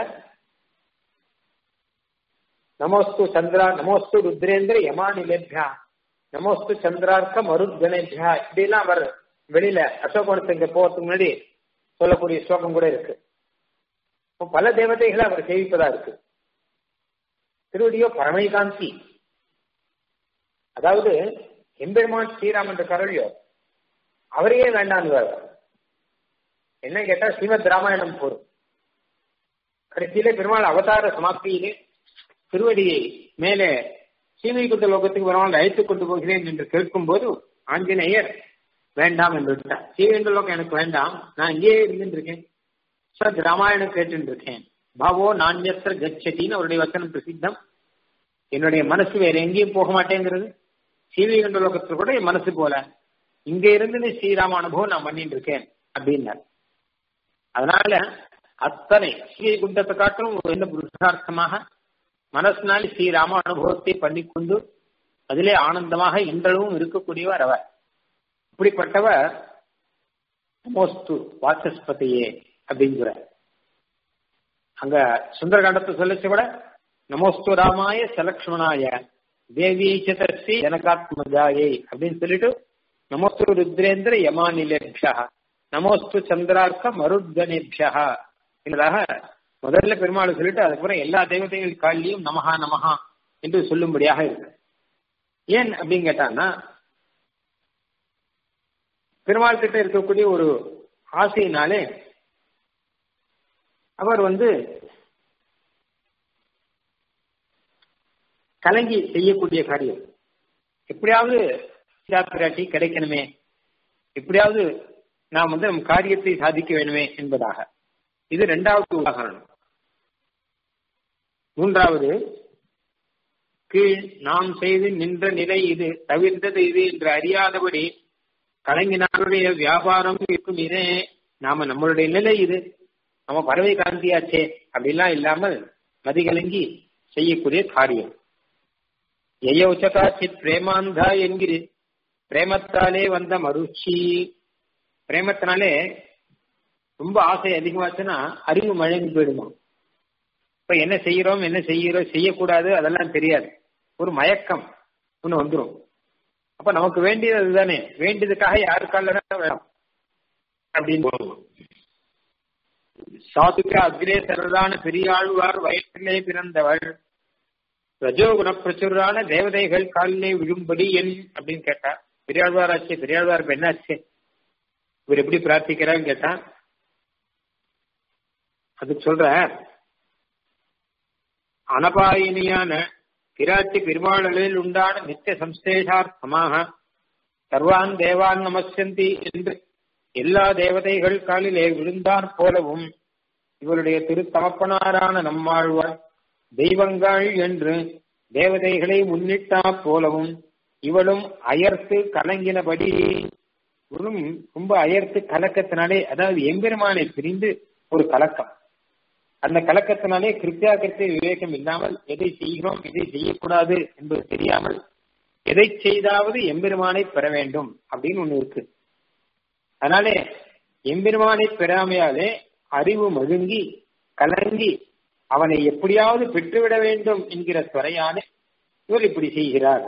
நமோஸ்து சந்திரா நமோஸ்து ருத்ரேந்திர யமானிலேபியா நமோஸ்து சந்திரார்க்க மருத்கணேபியா இப்படிலாம் அவர் வெளியில அசோகவனத்துக்கு போறதுக்கு முன்னாடி சொல்லக்கூடிய ஸ்லோகம் கூட இருக்கு பல தேவதைகளை அவர் சேவிப்பதா இருக்கு திருவடியோ பரமைகாந்தி அதாவது எம்பெருமான் ஸ்ரீராம் என்ற கரளியோ அவரையே வேண்டான்னு என்ன கேட்டா ஸ்ரீமத் ராமாயணம் போரும் கடைசியில பெருமாள் அவதார சமாப்தியிலே திருவடியை மேலே சீமைக்குட்ட லோகத்துக்கு பெருமாள் அழைத்துக் கொண்டு போகிறேன் என்று கேட்கும் போது ஆஞ்சநேயர் வேண்டாம் என்று விட்டார் சீவைகுண்ட லோகம் எனக்கு வேண்டாம் நான் இங்கேயே இருந்துட்டு இருக்கேன் சத் ராமாயணம் கேட்டு இருக்கேன் பாவோ நாண்யத்திர கச்சதின்னு அவருடைய வசனம் பிரசித்தம் என்னுடைய மனசு வேற எங்கேயும் போக மாட்டேங்கிறது சீவைகுண்ட லோகத்துல கூட என் மனசு போல இங்க இருந்து ஸ்ரீராம அனுபவம் நான் பண்ணிட்டு இருக்கேன் அப்படின்னார் அதனால அத்தனை ஸ்ரீகுண்டத்தை காட்டும் என்ன புருஷார்த்தமாக மனசினால் ஸ்ரீராம அனுபவத்தை பண்ணிக்கொண்டு அதிலே ஆனந்தமாக இன்றளவும் இருக்கக்கூடியவர் அவர் இப்படிப்பட்டவர் நமோஸ்து வாசஸ்பதியே அப்படிங்கிற அங்க சுந்தரகாண்டத்தை சொல்லிச்சு கூட நமோஸ்து ராமாய சலக்ஷ்மணாய தேவி சதஸ்ரீ ஜனகாத்மஜாயை அப்படின்னு சொல்லிட்டு நமோஸ்து ருத்ரேந்திர யமானிலேபியா நமோஸ்து சந்திரார்க்க மருத்கணேபியா என்பதாக முதல்ல பெருமாள் சொல்லிட்டு அதுக்கப்புறம் எல்லா தெய்வத்தைகள் காலிலையும் நமஹா நமஹா என்று சொல்லும்படியாக இருக்கு ஏன் அப்படின்னு கேட்டான்னா பெருமாள் கிட்ட இருக்கக்கூடிய ஒரு ஆசையினாலே அவர் வந்து கலங்கி செய்யக்கூடிய காரியம் எப்படியாவது பிராட்டி கிடைக்கணுமே எப்படியாவது நாம் வந்து நம் காரியத்தை சாதிக்க வேணுமே என்பதாக இது இரண்டாவது உதாகரணம் மூன்றாவது கீழ் நாம் செய்து நின்ற நிலை இது தவிர்த்தது இது என்று அறியாதபடி கலைஞனாருடைய வியாபாரம் இருக்கும் இதே நாம நம்மளுடைய நிலை இது நம்ம பறவை காந்தியாச்சே அப்படிலாம் இல்லாமல் மதிகலங்கி செய்யக்கூடிய காரியம் எயோச்சகாச்சித் பிரேமாந்தா என்கிற பிரேமத்தாலே வந்த மருச்சி பிரேமத்தினாலே ரொம்ப ஆசை அதிகமாச்சுன்னா அறிவு மழங்கி போயிடுமா இப்ப என்ன செய்யறோம் என்ன செய்யறோம் செய்யக்கூடாது அதெல்லாம் தெரியாது ஒரு மயக்கம் ஒண்ணு வந்துடும் அப்ப நமக்கு வேண்டியது அதுதானே வேண்டியதுக்காக யாருக்கால வேணும் அப்படின்னு போடுவோம் சாதுக்க அக்ரே சரதான பெரியாழ்வார் வயிற்றிலே பிறந்தவள் ரஜோகுண பிரச்சுரான தேவதைகள் காலிலே விழும்படி என் அப்படின்னு கேட்டா பெரியாழ்வார் ஆச்சு பெரியாழ்வார் இப்ப என்னாச்சு இவர் எப்படி பிரார்த்திக்கிறான்னு கேட்டா அதுக்கு சொல்ற அனபாயினியான பிராட்டி பெருமாளில் உண்டான நித்திய சம்சேஷார்த்தமாக சர்வான் தேவான் நமசந்தி என்று எல்லா தேவதைகள் காலிலே விழுந்தார் போலவும் இவருடைய திருத்தமப்பனாரான நம்மாழ்வார் தெய்வங்கள் என்று தேவதைகளை முன்னிட்டா போலவும் இவளும் அயர்த்து கலங்கினபடி இவளும் ரொம்ப அயர்த்து கலக்கத்தினாலே அதாவது எம்பெருமானை பிரிந்து ஒரு கலக்கம் அந்த கலக்கத்தினாலே கிருத்தியா கிருத்திய விவேகம் இல்லாமல் எதை செய்கிறோம் எதை செய்யக்கூடாது என்பது தெரியாமல் எதை செய்தாவது எம்பெருமானை பெற வேண்டும் அப்படின்னு ஒண்ணு இருக்கு அதனாலே எம்பெருமானை பெறாமையாலே அறிவு மழுங்கி கலங்கி அவனை எப்படியாவது பெற்றுவிட வேண்டும் என்கிற துறையானே இவர் இப்படி செய்கிறார்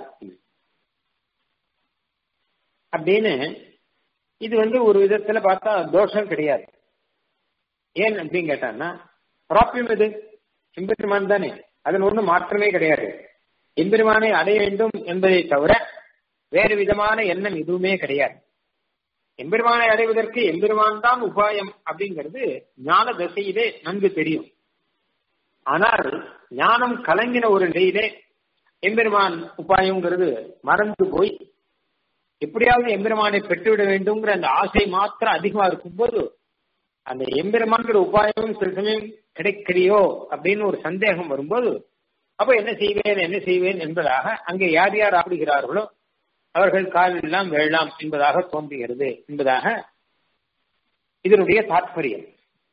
அப்படின்னு இது வந்து ஒரு விதத்துல பார்த்தா தோஷம் கிடையாது ஏன் அப்படின்னு கேட்டான்னா பிராபியம் எது எம்பெருமான் தானே அதன் ஒன்றும் மாற்றமே கிடையாது எம்பெருமானை அடைய வேண்டும் என்பதை தவிர வேறு விதமான எண்ணம் எதுவுமே கிடையாது எம்பெருமானை அடைவதற்கு எம்பெருமான் தான் உபாயம் அப்படிங்கிறது ஞான தசையிலே நன்கு தெரியும் ஆனால் ஞானம் கலங்கின ஒரு நிலையிலே எம்பெருமான் உபாயங்கிறது மறந்து போய் எப்படியாவது எம்பெருமானை பெற்றுவிட வேண்டும்ங்கிற அந்த ஆசை மாத்திரம் அதிகமா இருக்கும்போது அந்த எம்பெருமான்கிற உபாயமும் சில சமயம் கிடைக்கலையோ அப்படின்னு ஒரு சந்தேகம் வரும்போது அப்ப என்ன செய்வேன் என்ன செய்வேன் என்பதாக அங்கே யார் யார் ஆடுகிறார்களோ அவர்கள் காலெல்லாம் வெள்ளலாம் என்பதாக தோன்றுகிறது என்பதாக இதனுடைய தாற்பயம்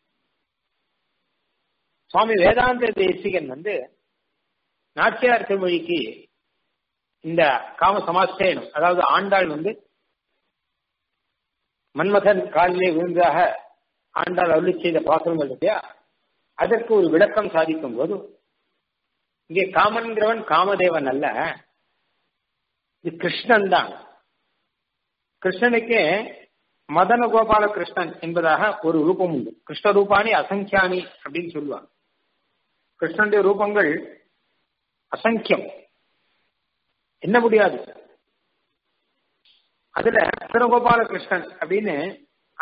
சுவாமி வேதாந்த தேசிகன் வந்து நாச்சியார் திருமொழிக்கு இந்த காம சமாஸ்தேனம் அதாவது ஆண்டாள் வந்து மன்மதன் காலிலே விழுந்ததாக ஆண்டாள் அருளி செய்த பாசனங்கள் இல்லையா அதற்கு ஒரு விளக்கம் சாதிக்கும் போது இங்கே காமன்கிறவன் காமதேவன் அல்ல இது கிருஷ்ணன் தான் கிருஷ்ணனுக்கு மதன கோபால கிருஷ்ணன் என்பதாக ஒரு ரூபம் உண்டு கிருஷ்ண ரூபானி அசங்கியானி அப்படின்னு சொல்லுவாங்க கிருஷ்ணனுடைய ரூபங்கள் அசங்கியம் என்ன முடியாது அதுல மதனகோபால கிருஷ்ணன் அப்படின்னு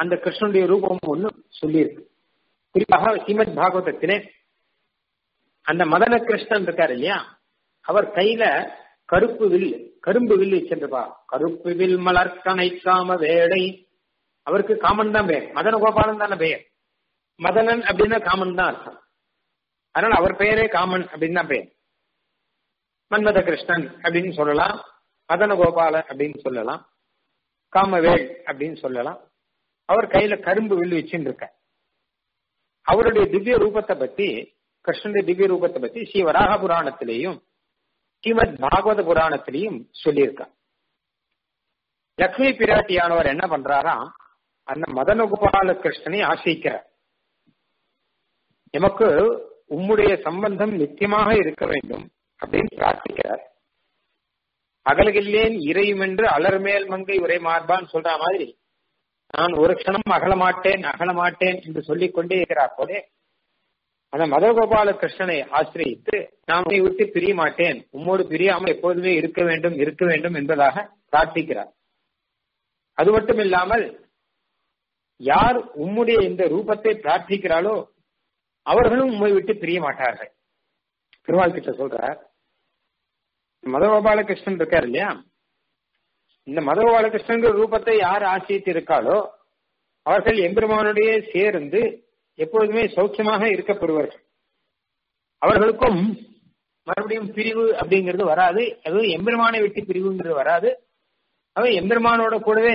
அந்த கிருஷ்ணனுடைய ரூபம் ஒண்ணு சொல்லியிருக்கு குறிப்பாக ஸ்ரீமத் பாகவதத்திலே அந்த மதன கிருஷ்ணன் இருக்காரு இல்லையா அவர் கையில கருப்பு வில் கரும்பு வில் வச்சிருப்பா கருப்பு வில் மலர் கனை காம வேடை அவருக்கு காமன் தான் பெயர் மதன கோபாலன் தானே பெயர் மதனன் அப்படின்னா காமன் தான் அர்த்தம் அதனால அவர் பெயரே காமன் அப்படின்னு தான் பெயர் மன்மத கிருஷ்ணன் அப்படின்னு சொல்லலாம் மதன கோபாலன் அப்படின்னு சொல்லலாம் காமவேல் அப்படின்னு சொல்லலாம் அவர் கையில கரும்பு வில் வச்சுட்டு இருக்க அவருடைய திவ்ய ரூபத்தை பத்தி கிருஷ்ணனுடைய திவ்ய ரூபத்தை பத்தி ஸ்ரீ வராக புராணத்திலேயும் ஸ்ரீமத் பாகவத புராணத்திலையும் சொல்லியிருக்கார் லக்ஷ்மி பிராட்டியானவர் என்ன பண்றாராம் அந்த மதனகோபால கிருஷ்ணனை ஆசிரிக்கிறார் எமக்கு உம்முடைய சம்பந்தம் நித்தியமாக இருக்க வேண்டும் அப்படின்னு பிரார்த்திக்கிறார் அகலகில்லேன் இறையும் என்று அலர்மேல் மங்கை உரை மார்பான்னு சொல்ற மாதிரி நான் ஒரு க்ஷணம் அகலமாட்டேன் அகலமாட்டேன் என்று சொல்லிக் கொண்டே இருக்கிறார் போலே அந்த மதகோபால கிருஷ்ணனை ஆசிரியத்து நான் உன்னை விட்டு பிரிய மாட்டேன் உம்மோடு பிரியாமல் எப்போதுமே இருக்க வேண்டும் இருக்க வேண்டும் என்பதாக பிரார்த்திக்கிறார் அது மட்டும் இல்லாமல் யார் உம்முடைய இந்த ரூபத்தை பிரார்த்திக்கிறாளோ அவர்களும் உண்மை விட்டு பிரிய மாட்டார்கள் திருவாள் கிட்ட சொல்றார் மதகோபால கிருஷ்ணன் இருக்கார் இல்லையா இந்த மதகோபால கிருஷ்ணன் ரூபத்தை யார் ஆசிரித்து இருக்காளோ அவர்கள் எம்பெருமானுடைய சேர்ந்து எப்பொழுதுமே சௌக்கியமாக இருக்கப்படுவார்கள் அவர்களுக்கும் மறுபடியும் பிரிவு அப்படிங்கிறது வராது அது எம்பெருமானை விட்டு பிரிவுங்கிறது வராது அவன் எம்பெருமானோட கூடவே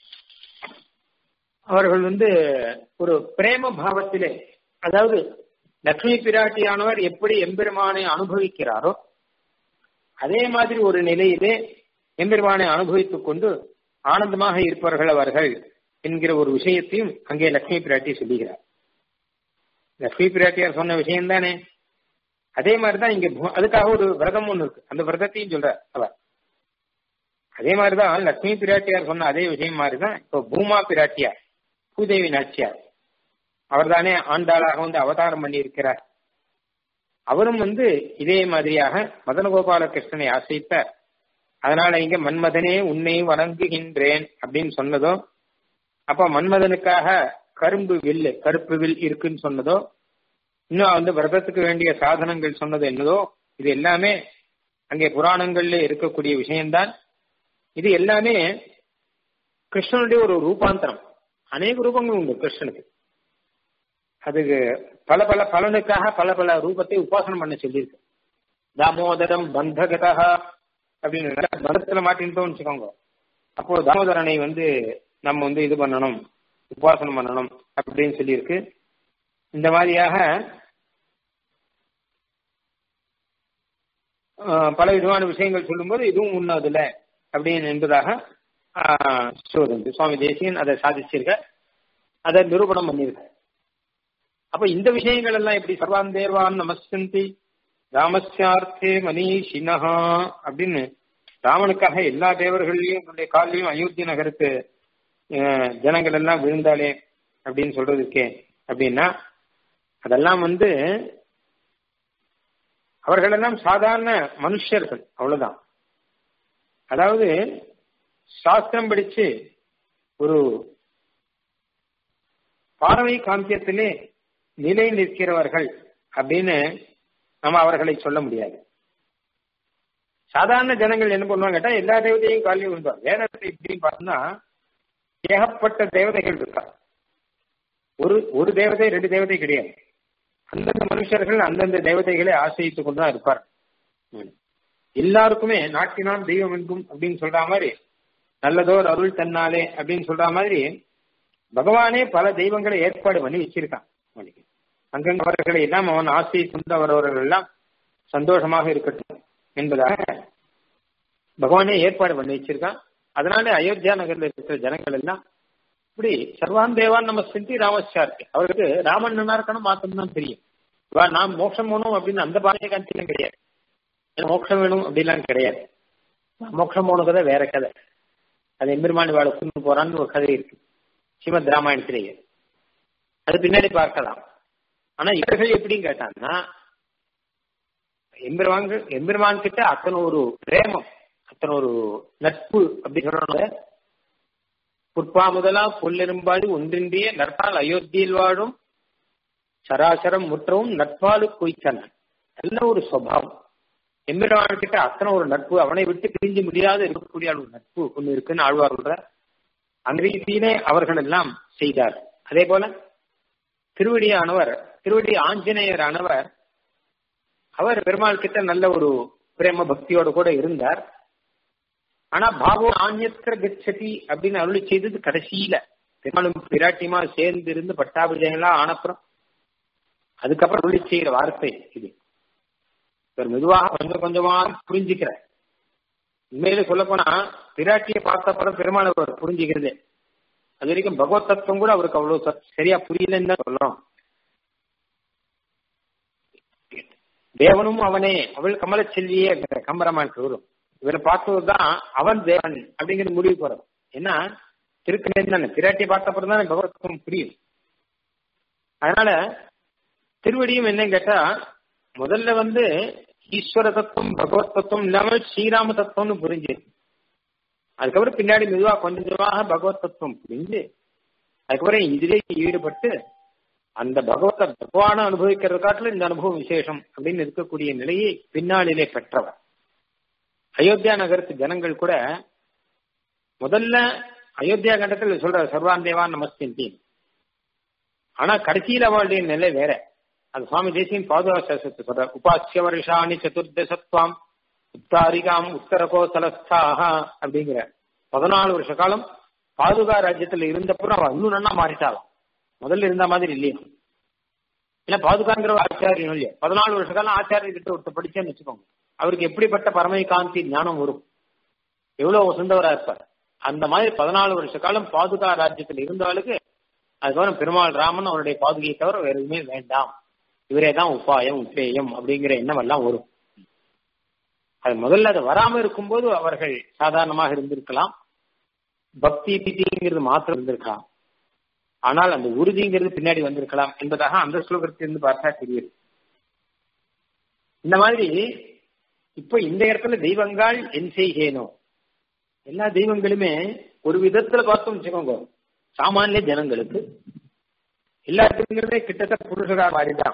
அவர்கள் வந்து ஒரு பிரேம பாவத்திலே அதாவது லக்ஷ்மி பிராட்டியானவர் எப்படி எம்பெருமானை அனுபவிக்கிறாரோ அதே மாதிரி ஒரு நிலையிலே எம்பெருமானை அனுபவித்துக் கொண்டு ஆனந்தமாக இருப்பார்கள் அவர்கள் என்கிற ஒரு விஷயத்தையும் அங்கே லக்ஷ்மி பிராட்டி சொல்லுகிறார் லக்ஷ்மி பிராட்டியார் சொன்ன விஷயம் தானே அதே மாதிரிதான் இங்க அதுக்காக ஒரு விரதம் ஒண்ணு இருக்கு அந்த விரதத்தையும் சொல்ற அவர் அதே மாதிரிதான் லக்ஷ்மி பிராட்டியார் சொன்ன அதே விஷயம் மாதிரிதான் இப்போ பூமா பிராட்டியார் பூதேவி நாச்சியார் அவர் தானே ஆண்டாளாக வந்து அவதாரம் பண்ணி இருக்கிறார் அவரும் வந்து இதே மாதிரியாக மதனகோபால கிருஷ்ணனை ஆசைத்த அதனால இங்க மன்மதனே உன்னை வணங்குகின்றேன் அப்படின்னு சொன்னதோ அப்ப மன்மதனுக்காக கரும்பு வில் கருப்பு வில் இருக்குன்னு சொன்னதோ இன்னும் வந்து விரதத்துக்கு வேண்டிய சாதனங்கள் சொன்னது என்னதோ இது எல்லாமே அங்கே புராணங்கள்ல இருக்கக்கூடிய விஷயம்தான் இது எல்லாமே கிருஷ்ணனுடைய ஒரு ரூபாந்தரம் அநேக ரூபங்கள் உண்டு கிருஷ்ணனுக்கு அதுக்கு பல பல பலனுக்காக பல பல ரூபத்தை உபாசனம் பண்ண சொல்லியிருக்கு தாமோதரம் பந்தகதா அப்படின்னு பந்தத்துல மாட்டின்ட்டோம்னு வச்சுக்கோங்க அப்போ தாமோதரனை வந்து நம்ம வந்து இது பண்ணணும் உபாசனம் பண்ணணும் அப்படின்னு சொல்லியிருக்கு இந்த மாதிரியாக பல விதமான விஷயங்கள் சொல்லும்போது இதுவும் உண்ணதுல அப்படின்னு என்பதாக சொல்லுது சுவாமி தேசியன் அதை சாதிச்சிருக்க அதை நிரூபணம் பண்ணியிருக்க அப்ப இந்த விஷயங்கள் எல்லாம் எப்படி சர்வான் தேர்வான் நமஸ்கந்தி ராமஸ்யார்த்தே மனிஷினஹா அப்படின்னு ராமனுக்காக எல்லா தேவர்களையும் தன்னுடைய காலையும் அயோத்தி நகருக்கு ஜனங்கள் எல்லாம் விழுந்தாலே அப்படின்னு சொல்றதுக்கே அப்படின்னா அதெல்லாம் வந்து அவர்கள் எல்லாம் சாதாரண மனுஷர்கள் அவ்வளவுதான் அதாவது சாஸ்திரம் படிச்சு ஒரு பார்வை காந்தியத்திலே நிலை நிற்கிறவர்கள் அப்படின்னு நம்ம அவர்களை சொல்ல முடியாது சாதாரண ஜனங்கள் என்ன பண்ணுவாங்க கேட்டா எல்லா தேவதையும் காலையும் விழுந்தார் வேதத்தை இப்படின்னு பார்த்தோம்னா ஏகப்பட்ட தேவதைகள் இருக்கா ஒரு ஒரு தேவதை ரெண்டு தேவதை கிடையாது அந்தந்த மனுஷர்கள் அந்தந்த தேவதைகளை ஆசிரித்துக் கொண்டுதான் இருப்பார் எல்லாருக்குமே நாட்டினான் தெய்வம் என்கும் அப்படின்னு சொல்ற மாதிரி நல்லதோர் அருள் தன்னாலே அப்படின்னு சொல்ற மாதிரி பகவானே பல தெய்வங்களை ஏற்பாடு பண்ணி வச்சிருக்கான் அவனுக்கு அங்கங்க அவர்களை எல்லாம் அவன் ஆசையை கொண்டு வரவர்கள் எல்லாம் சந்தோஷமாக இருக்கட்டும் என்பதாக பகவானே ஏற்பாடு பண்ணி வச்சிருக்கான் அதனால அயோத்தியா நகர்ல இருக்கிற ஜனங்கள் எல்லாம் இப்படி சர்வான் தேவான் நம்ம சிந்தி ராமஸ்யா இருக்கு அவருக்கு ராமன் நல்லா இருக்கணும் மாத்தம் தான் தெரியும் இவா நாம் மோட்சம் போகணும் அப்படின்னு அந்த பாரதிய காந்தியிலும் கிடையாது மோட்சம் வேணும் அப்படிலாம் கிடையாது மோட்சம் போன கதை வேற கதை அது எம்பெருமானி வாழ கொண்டு போறான்னு ஒரு கதை இருக்கு ஸ்ரீமத் ராமாயணத்திலேயே அது பின்னாடி பார்க்கலாம் ஆனா இவர்கள் எப்படின்னு கேட்டாங்கன்னா எம்பெருமான் எம்பெருமான் கிட்ட அத்தனை ஒரு பிரேமம் அத்தனை ஒரு நட்பு அப்படி சொல்றாங்க புற்பா முதலா புல்லெரும்பாடு ஒன்றின்றிய நற்பால் அயோத்தியில் வாழும் சராசரம் முற்றவும் நட்பாலு குய்த்தன நல்ல ஒரு சுவாவம் எம்பெருமான் கிட்ட அத்தனை ஒரு நட்பு அவனை விட்டு பிரிஞ்சு முடியாத இருக்கக்கூடிய ஒரு நட்பு ஒண்ணு இருக்குன்னு ஆழ்வார் சொல்ற அந்த ரீதியிலே அவர்கள் எல்லாம் செய்தார் அதே போல திருவடியானவர் திருவடி ஆஞ்சநேயரானவர் அவர் பெருமாள் கிட்ட நல்ல ஒரு பிரேம பக்தியோட கூட இருந்தார் ஆனா பாவோ ஆன்யத்திர கச்சதி அப்படின்னு அருளி செய்தது கடைசியில பெருமாளும் பிராட்டியமா சேர்ந்து இருந்து பட்டாபிஜயங்களா ஆனப்புறம் அதுக்கப்புறம் அருளி செய்கிற வார்த்தை இது இவர் மெதுவாக கொஞ்சம் கொஞ்சமா புரிஞ்சுக்கிற உண்மையில சொல்ல போனா பிராட்டியை பார்த்தப்பறம் பெருமாள் அவர் புரிஞ்சுக்கிறது அது வரைக்கும் பகவத் தத்துவம் கூட அவருக்கு அவ்வளவு சரியா புரியலன்னு தான் சொல்றோம் தேவனும் அவனே அவள் கமல செல்வியே கம்பரமான் வரும் இவரை பார்த்ததுதான் அவன் தேவன் அப்படிங்கிற முடிவு போறது ஏன்னா திருக்கணேன் தானே பிராட்டியை பார்த்தப்பறம் தான் பகவத்துவம் புரியும் அதனால திருவடியும் என்னன்னு கேட்டா முதல்ல வந்து ஈஸ்வர தத்துவம் பகவத் தத்துவம் இல்லாமல் ஸ்ரீராம தத்துவம்னு புரிஞ்சு அதுக்கப்புறம் பின்னாடி மெதுவா கொஞ்சம் கொஞ்சமாக பகவத் தத்துவம் புரிஞ்சு அதுக்கப்புறம் இதிலே ஈடுபட்டு அந்த பகவத பகவான அனுபவிக்கிறது காட்டிலும் இந்த அனுபவம் விசேஷம் அப்படின்னு இருக்கக்கூடிய நிலையை பின்னாளிலே பெற்றவர் அயோத்தியா நகரத்து ஜனங்கள் கூட முதல்ல அயோத்தியா கண்டத்தில் சொல்ற சர்வாந்தேவா நமஸ்தி ஆனா கடைசியில் அவளுடைய நிலை வேற அது சுவாமி தேசியின் பாதுகா சாஸ்திரத்தை சொல்ற உபாசிய வருஷாணி சதுர்தசத்வாம் உத்தாரிகாம் உத்தர கோசலஸ்தாக அப்படிங்கிற பதினாலு வருஷ காலம் பாதுகா ராஜ்யத்துல இருந்தப்புறம் அவன் இன்னும் நல்லா மாறிட்டாளாம் முதல்ல இருந்த மாதிரி இல்லையா ஏன்னா பாதுகாங்கிற ஆச்சாரியம் இல்லையா பதினாலு வருஷ காலம் ஆச்சாரிய கிட்ட ஒருத்தர் படிச்சேன்னு வச்சுக்கோங்க அவருக்கு எப்படிப்பட்ட பரமை காந்தி ஞானம் வரும் எவ்வளவு வசந்தவரா இருப்பார் அந்த மாதிரி பதினாலு வருஷ காலம் பாதுகா ராஜ்யத்தில் இருந்தவளுக்கு அதுக்கப்புறம் பெருமாள் ராமன் அவருடைய பாதுகையை தவிர வேற எதுவுமே வேண்டாம் இவரே தான் உபாயம் உப்பேயம் அப்படிங்கிற எண்ணம் எல்லாம் வரும் அது முதல்ல அது வராம இருக்கும்போது அவர்கள் சாதாரணமாக இருந்திருக்கலாம் பக்தி பீதிங்கிறது மாத்திரம் இருந்திருக்கலாம் ஆனால் அந்த உறுதிங்கிறது பின்னாடி வந்திருக்கலாம் என்பதாக அந்த ஸ்லோகத்திலிருந்து பார்த்தா தெரியுது இந்த மாதிரி இப்ப இந்த இடத்துல தெய்வங்கள் என் செய்கேனோ எல்லா தெய்வங்களுமே ஒரு விதத்துல பார்த்தோம் வச்சுக்கோங்க சாமானிய ஜனங்களுக்கு எல்லாத்துக்குமே கிட்டத்தட்ட புருஷரா மாறிதான்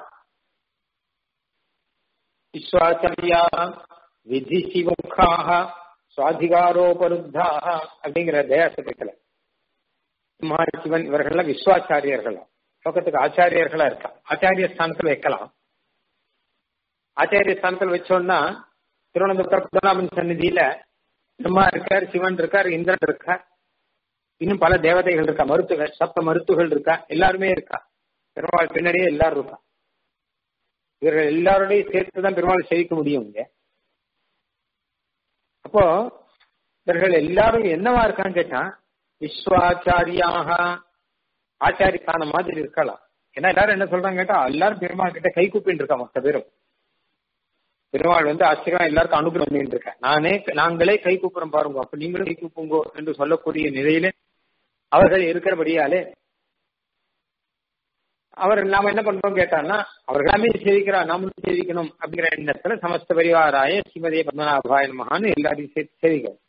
விஸ்வாச்சாரியா விதி சிவமுகாக சுவாதிகாரோபருத்தாக அப்படிங்கிற தயாசத்துல சிவன் இவர்கள்லாம் விஸ்வாச்சாரியர்களா லோகத்துக்கு ஆச்சாரியர்களா இருக்கா ஆச்சாரிய ஸ்தானத்துல வைக்கலாம் ஆச்சாரிய ஸ்தானத்தில் வச்சோம்னா திருவனந்தபுரம் பத்மநாபன் சந்நிதியில பிரம்மா இருக்கார் சிவன் இருக்கார் இந்திரன் இருக்கார் இன்னும் பல தேவதைகள் இருக்கா மருத்துகள் சப்த மருத்துகள் இருக்கா எல்லாருமே இருக்கா பெருமாள் பின்னாடியே எல்லாரும் இருக்கா இவர்கள் எல்லாரோடையும் சேர்த்து தான் பெருமாள் சேவிக்க முடியும் இங்க அப்போ இவர்கள் எல்லாரும் என்னவா இருக்கான்னு கேட்டா விஸ்வாச்சாரியாக ஆச்சாரிக்கான மாதிரி இருக்கலாம் ஏன்னா எல்லாரும் என்ன சொல்றாங்க கேட்டா எல்லாரும் பெருமாள் கிட்ட கை கூப்பின்னு இருக்கா மொத்த பேரும் பெருமாள் வந்து ஆச்சரியம் எல்லாருக்கும் அனுகிரகம் பண்ணிட்டு இருக்கேன் நானே நாங்களே கை கூப்புறோம் பாருங்க அப்ப நீங்களும் கை கூப்புங்கோ என்று சொல்லக்கூடிய நிலையிலே அவர்கள் இருக்கிறபடியாலே அவர் நாம என்ன பண்றோம் கேட்டான்னா அவர்களாமே சேவிக்கிறா நாமளும் சேவிக்கணும் அப்படிங்கிற எண்ணத்துல சமஸ்த பரிவாராய ஸ்ரீமதிய பத்மநாபாய மகான்னு எல்லாரையும் சேர்த்து சேவிக்கிறோம்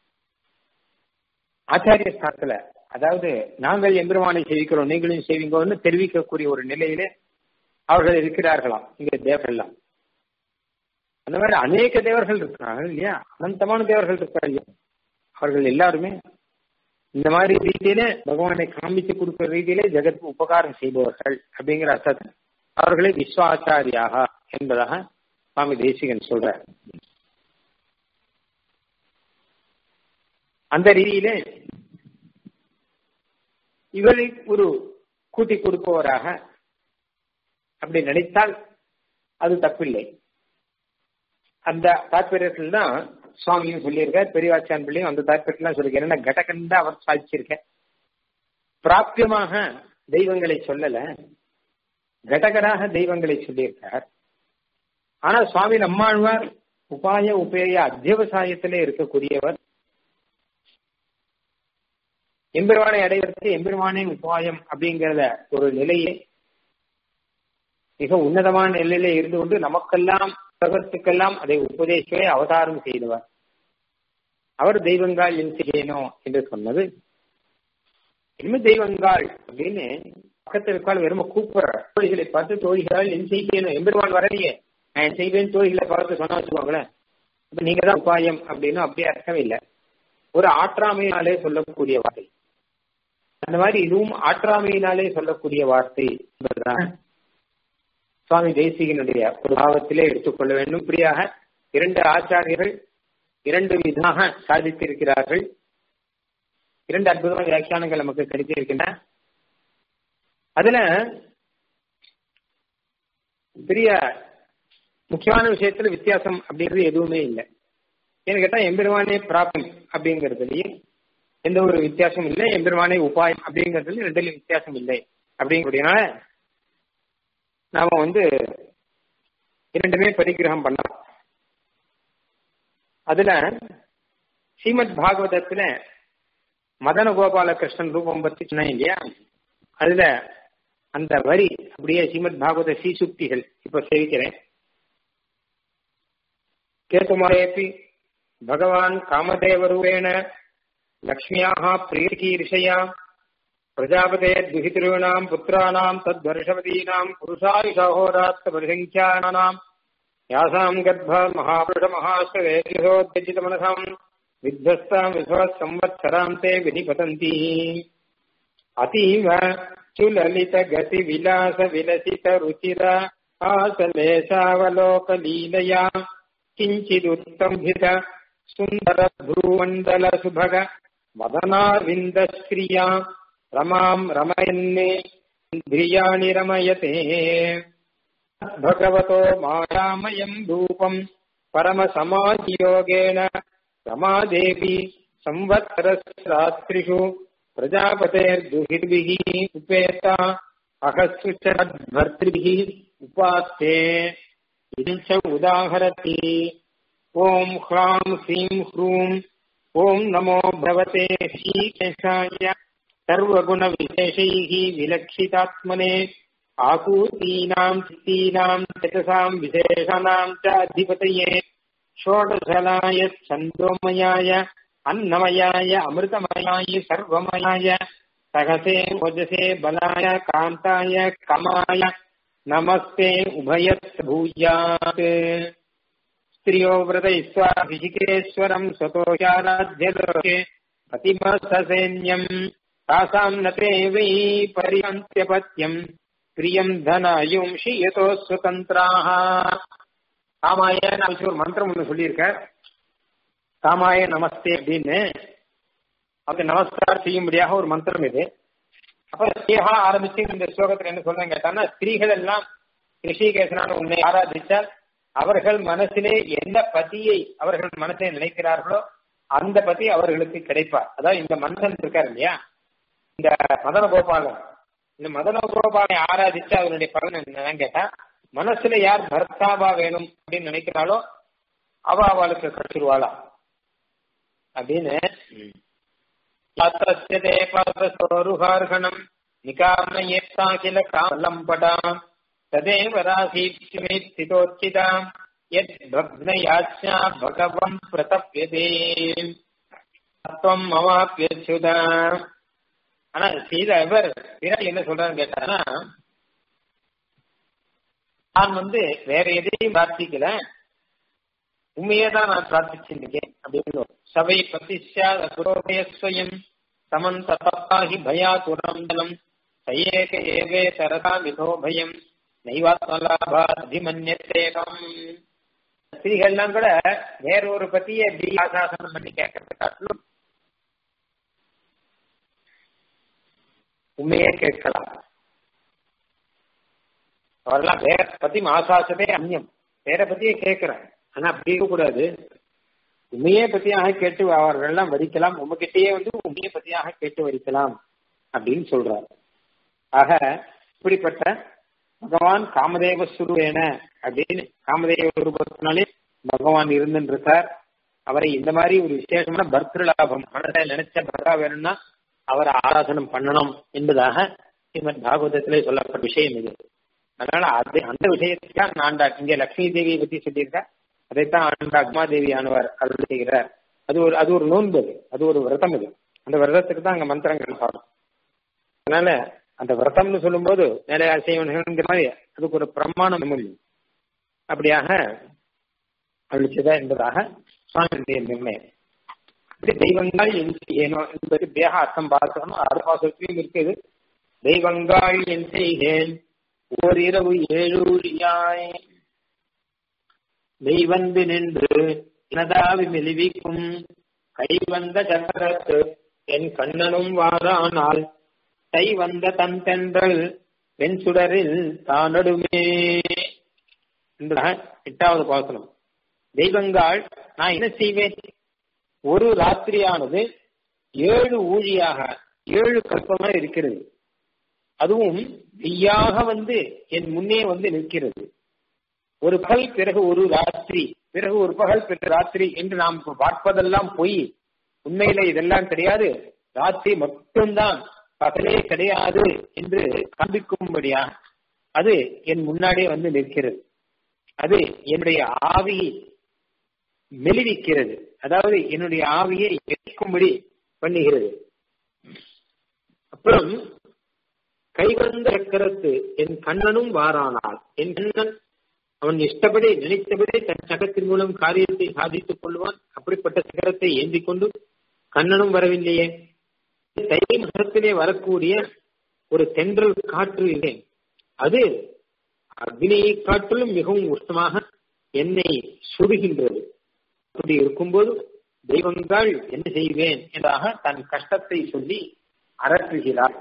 ஆச்சாரிய ஸ்தானத்துல அதாவது நாங்கள் எம்பெருமானை சேவிக்கிறோம் நீங்களும் சேவிங்கோன்னு தெரிவிக்கக்கூடிய ஒரு நிலையிலே அவர்கள் இருக்கிறார்களாம் இங்க தேவர்கள்லாம் அந்த மாதிரி அநேக தேவர்கள் இருக்கிறாங்க இல்லையா அனந்தமான தேவர்கள் இருக்காங்க இல்லையா அவர்கள் எல்லாருமே இந்த மாதிரி ரீதியில பகவானை காமிச்சு கொடுக்கிற ரீதியிலே ஜெகத்துக்கு உபகாரம் செய்பவர்கள் அப்படிங்கிற அர்த்தத்தில் அவர்களை விஸ்வாச்சாரியாக என்பதாக சுவாமி தேசிகன் சொல்றார் அந்த ரீதியிலே இவரை ஒரு கூட்டி கொடுப்பவராக அப்படி நினைத்தால் அது தப்பில்லை அந்த தாற்பயத்தில் தான் சுவாமியும் சொல்லியிருக்கார் பெரியவாச்சான் பிள்ளையும் அந்த தாற்பயத்தில் சொல்லியிருக்காரு என்ன கடகண்டா அவர் சாதிச்சிருக்க பிராபியமாக தெய்வங்களை சொல்லல கடகராக தெய்வங்களை சொல்லியிருக்கார் ஆனா சுவாமி நம்மாழ்வார் உபாய உபேய அத்தியவசாயத்திலே இருக்கக்கூடியவர் எம்பெருமானை அடைவதற்கு எம்பெருமானே உபாயம் அப்படிங்கிறத ஒரு நிலையை மிக உன்னதமான நிலையிலே இருந்து கொண்டு நமக்கெல்லாம் உலகத்துக்கெல்லாம் அதை உபதேசமே அவதாரம் செய்தவர் அவர் தெய்வங்கள் என் செய்யணும் என்று சொன்னது இனிமே தெய்வங்காள் அப்படின்னு பக்கத்தில் இருக்காள் வெறும கூப்பிடுற தோழிகளை பார்த்து தோழிகளால் என் செய்யணும் எம்பெருமான் வரலையே நான் என் செய்வேன் தோழிகளை பார்த்து சொன்னா வச்சுக்கோங்களேன் இப்ப நீங்க தான் உபாயம் அப்படின்னு அப்படியே அர்த்தம் இல்லை ஒரு ஆற்றாமையினாலே சொல்லக்கூடிய வார்த்தை அந்த மாதிரி இதுவும் ஆற்றாமையினாலே சொல்லக்கூடிய வார்த்தை என்பதுதான் சுவாமி தேசிகனுடைய ஒரு பாவத்திலே எடுத்துக்கொள்ள வேண்டும் இப்படியாக இரண்டு ஆச்சாரியர்கள் இரண்டு விதமாக சாதித்திருக்கிறார்கள் இரண்டு அற்புதமான வியாக்கியானங்கள் நமக்கு கிடைத்திருக்கின்றன அதுல பெரிய முக்கியமான விஷயத்துல வித்தியாசம் அப்படிங்கிறது எதுவுமே இல்லை ஏன்னு கேட்டா எம்பெருமானே பிராப்தம் அப்படிங்கிறதுலயும் எந்த ஒரு வித்தியாசமும் இல்லை எம்பெருமானே உபாயம் அப்படிங்கிறதுல ரெண்டுலயும் வித்தியாசம் இல்லை அப்படிங்கிறதுனால நாம வந்து இரண்டுமே பரிகிரகம் பண்ணலாம் அதுல ஸ்ரீமத் பாகவதத்துல மதன கோபாலகிருஷ்ணன் ரூபம் பத்தி சொன்னேன் இல்லையா அதுல அந்த வரி அப்படியே ஸ்ரீமத் பாகவத சீசுக்திகள் இப்ப சேவிக்கிறேன் கேத்துமாரேபி பகவான் காமதேவரூபேண லக்ஷ்மியாக பிரியகீர்ஷயா பிரஜாபதே துஹிதிருணாம் புத்திராணாம் தத்வர்ஷவதீனாம் புருஷாயுஷாஹோராத்த பரிசங்கியானாம் யாசாம் கர்ப்ப மகாபுருஷ மகாஸ்வேதிசோத்யஜித மனசாம் வித்வஸ்தாம் விஸ்வத் சம்வத்சராம் தே வினிபதந்தி அத்தீவ சுலலித கதி விலாச விலசித ருச்சிர ஆசலேசாவலோக லீலயா கிஞ்சிதுத்தம்பித சுந்தர ப்ரூமண்டல சுபக வதனார்விந்த ஸ்ரீயா ரமாம் ரமயன்னே இந்திரியாணி ரமயதே भगवतो मायामयम् रूपम् परमसमाधियोगेन रमादेवी संवत्सरस्रात्रिषु प्रजापतेर्दुहिर्भिः उपेता अहस्सु च भर्तृभिः उपास्ते इदं च उदाहरति ॐ ह्रां ह्रीं ह्रूं ॐ नमो भगवते श्रीकेशाय सर्वगुणविशेषैः विलक्षितात्मने आकूतीनाम् चित्तीनाम् चतसाम् विशेषणाम् च अधिपतये षोडशलाय छन्दोमयाय अन्नमयाय अमृतमयाय सर्वमयाय सहसे ओजसे बलाय कान्ताय कमाय नमस्ते उभयत् भूयात् स्त्रियो व्रतयित्वाभिषिकेश्वरम् स्वतोषाराध्यलोके प्रतिमसैन्यम् तासाम् न ते वै परिहन्त्यपत्यम् பிரியம் தனயும்ஷி ஏதோ சுதந்திராக காமாய ஒரு மந்திரம் ஒண்ணு சொல்லியிருக்க காமாய நமஸ்தே அப்படின்னு அது நமஸ்காரம் செய்யும்படியாக ஒரு மந்திரம் இது அப்ப ஸ்ரீஹா ஆரம்பிச்சு இந்த ஸ்லோகத்துல என்ன சொல்றேன் கேட்டான்னா ஸ்திரீகள் எல்லாம் ரிஷிகேசனான உன்னை ஆராதித்தால் அவர்கள் மனசிலே எந்த பதியை அவர்கள் மனசிலே நினைக்கிறார்களோ அந்த பதி அவர்களுக்கு கிடைப்பார் அதாவது இந்த மனுஷன் இருக்காரு இல்லையா இந்த மதன கோபாலன் இந்த மதன கோபாலை ஆராதிச்சு அதனுடைய பலன் என்னன்னு கேட்டா மனசுல யார் பர்த்தாவா வேணும் அப்படின்னு நினைக்கிறாளோ அவ அவளுக்கு கிடைச்சிருவாளா அப்படின்னு சோருகார்கணம் நிகாமயேத்தாகில காலம்படாம் ததேவ ராசீப்சிமே ஸ்திதோச்சிதாம் யத் பக்னயாச்சா பகவம் பிரதப்யதே தத்துவம் மமாப்பியச்சுதா ஆனா செய்த இவர் விராட் என்ன சொல்றாருன்னு கேட்டாங்கன்னா நான் வந்து வேற எதையும் பிரார்த்திக்கல உண்மையே தான் நான் பிரார்த்திச்சிருக்கேன் அப்படின்னு சபை பிரதிஷ்யாதயம் சமந்த தப்பாகி பயாதுரந்தலம் சயேக ஏவே தரதா விதோ பயம் நைவாத்மலாபாதிமன்யத்தேகம் ஸ்திரீகள்லாம் கூட வேற ஒரு பத்திய ஆசாசனம் பண்ணி கேட்கறது காட்டிலும் உண்மையே கேட்கலாம் அவரெல்லாம் வேற பத்தி ஆசாசமே அந்நியம் வேற பத்தியே கேட்கிறேன் ஆனா அப்படி கூடாது உண்மையே பத்தியாக கேட்டு அவர்கள்லாம் வரிக்கலாம் உங்ககிட்டயே வந்து உண்மையை பத்தியாக கேட்டு வரிக்கலாம் அப்படின்னு சொல்றார் ஆக இப்படிப்பட்ட பகவான் காமதேவ சுருவேன அப்படின்னு காமதேவ ரூபத்தினாலே பகவான் இருந்துட்டு இருக்கார் அவரை இந்த மாதிரி ஒரு விசேஷமான பர்திரு லாபம் மனதை நினைச்ச பர்தா வேணும்னா அவரை ஆராதனம் பண்ணணும் என்பதாக ஸ்ரீமத் பாகவதத்திலே சொல்லப்பட்ட விஷயம் இது அதனால அது அந்த விஷயத்தான் ஆண்டா இங்க லட்சுமி தேவியை பத்தி சொல்லியிருக்க அதைத்தான் ஆண்டா அக்மா தேவி ஆனவர் அருள் செய்கிறார் அது ஒரு அது ஒரு நோன்பு அது அது ஒரு விரதம் இது அந்த விரதத்துக்கு தான் அங்க மந்திரங்கள் பாடும் அதனால அந்த விரதம்னு சொல்லும்போது நிறைய அசைவன்கிற மாதிரி அதுக்கு ஒரு பிரமாணம் முடியும் அப்படியாக அழிச்சதா என்பதாக சுவாமியுடைய நிர்ணயம் தெய்வங்கள் ஏனோ என்பது தேக அர்த்தம் பார்க்கணும் அர்ப்பாசத்திலையும் இருக்குது தெய்வங்கள் என் செய்கேன் ஓரிரவு ஏழூழியாய் தெய்வந்து நின்று இனதாவி மெலிவிக்கும் கைவந்த சக்கரத்து என் கண்ணனும் வாரானால் கை வந்த தன் தென்றல் வெண் சுடரில் தானடுமே என்ற எட்டாவது பாசனம் தெய்வங்கள் நான் என்ன செய்வேன் ஒரு ராத்திரியானது ஏழு ஊழியாக ஏழு கல்பமா இருக்கிறது அதுவும் மெய்யாக வந்து என் முன்னே வந்து நிற்கிறது ஒரு பகல் பிறகு ஒரு ராத்திரி பிறகு ஒரு பகல் பிறகு ராத்திரி என்று நாம் பார்ப்பதெல்லாம் பொய் உண்மையில இதெல்லாம் கிடையாது ராத்திரி மட்டும்தான் பகலே கிடையாது என்று காண்பிக்கும்படியா அது என் முன்னாடியே வந்து நிற்கிறது அது என்னுடைய ஆவியை மெலிவிக்கிறது அதாவது என்னுடைய ஆவியை எரிக்கும்படி பண்ணுகிறது அப்புறம் கைவந்த சக்கரத்து என் கண்ணனும் வாரானால் என் கண்ணன் அவன் இஷ்டப்படி நினைத்தபடி தன் சகத்தின் மூலம் காரியத்தை சாதித்துக் கொள்வான் அப்படிப்பட்ட சக்கரத்தை ஏந்தி கொண்டு கண்ணனும் வரவில்லையே தை மாதத்திலே வரக்கூடிய ஒரு தென்றல் காற்று இல்லை அது அக்னியை காற்றிலும் மிகவும் உஷ்ணமாக என்னை சுடுகின்றது அப்படி இருக்கும்போது தெய்வங்கள் என்ன செய்வேன் என்றாக தன் கஷ்டத்தை சொல்லி அரற்றுகிறார்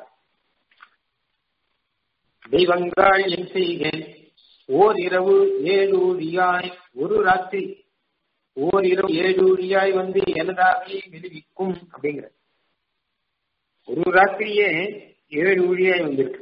தெய்வங்கள் என் செய்வேன் ஓர் இரவு ஏழூரியாய் ஒரு ராத்திரி ஓர் இரவு ஏழூரியாய் வந்து எனதாகவே விடுவிக்கும் அப்படிங்கிற ஒரு ராத்திரியே ஏழு ஊழியாய் வந்திருக்கு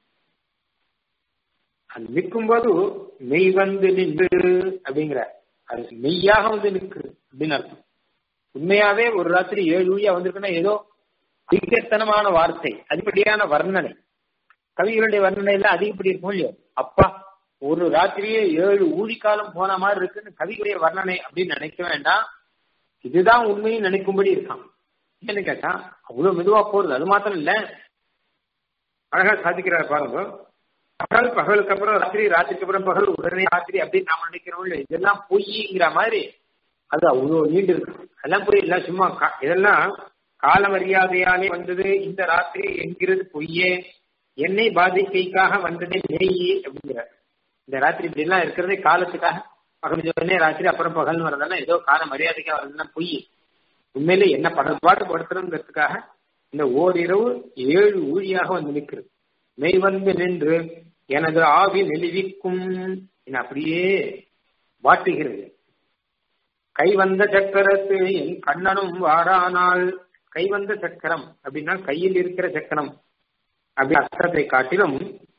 அது நிற்கும் போது மெய் வந்து நின்று அப்படிங்கிற அது மெய்யாக வந்து நிற்கு அப்படின்னு அர்த்தம் உண்மையாவே ஒரு ராத்திரி ஏழு ஊழியா வந்திருக்குன்னா ஏதோ அதிகத்தனமான வார்த்தை அதிகப்படியான வர்ணனை கவிகளுடைய வர்ணனை எல்லாம் அதிகப்படி இருக்கும் இல்லையோ அப்பா ஒரு ராத்திரியே ஏழு ஊழிக்காலம் போன மாதிரி இருக்குன்னு கவிகளுடைய வர்ணனை அப்படின்னு நினைக்க வேண்டாம் இதுதான் உண்மையும் நினைக்கும்படி இருக்கான் என்ன கேட்டா அவ்வளவு மெதுவா போறது அது மாத்திரம் இல்ல அழகா சாதிக்கிறார் பாருங்க பகல் பகலுக்கு அப்புறம் ராத்திரி ராத்திரிக்கு அப்புறம் பகல் உடனே ராத்திரி அப்படின்னு நாம நினைக்கிறோம் இல்ல இதெல்லாம் பொய்ங்கிற மாதிரி அது அவ்வளவு நீண்டு இருக்கு அதெல்லாம் புரியல சும்மா இதெல்லாம் கால மரியாதையாலே வந்தது இந்த ராத்திரி என்கிறது பொய்யே என்னை பாதிக்கைக்காக வந்ததே நெய் அப்படிங்கிற இந்த ராத்திரி இப்படி எல்லாம் இருக்கிறதே காலத்துக்காக பகல் உடனே ராத்திரி அப்புறம் பகல் வரதெல்லாம் ஏதோ கால மரியாதைக்காக வரதெல்லாம் பொய் உண்மையில என்ன படப்பாடு படுத்துறதுங்கிறதுக்காக இந்த ஓரிரவு ஏழு ஊழியாக வந்து நிற்கிறது மெய் வந்து நின்று எனது ஆவி நெளிவிக்கும் அப்படியே வாட்டுகிறது கை வந்த சக்கரத்து என் கண்ணனும் வாரானால் கை வந்த சக்கரம் அப்படின்னா கையில் இருக்கிற சக்கரம் அப்படி அர்த்தத்தை காட்டிலும்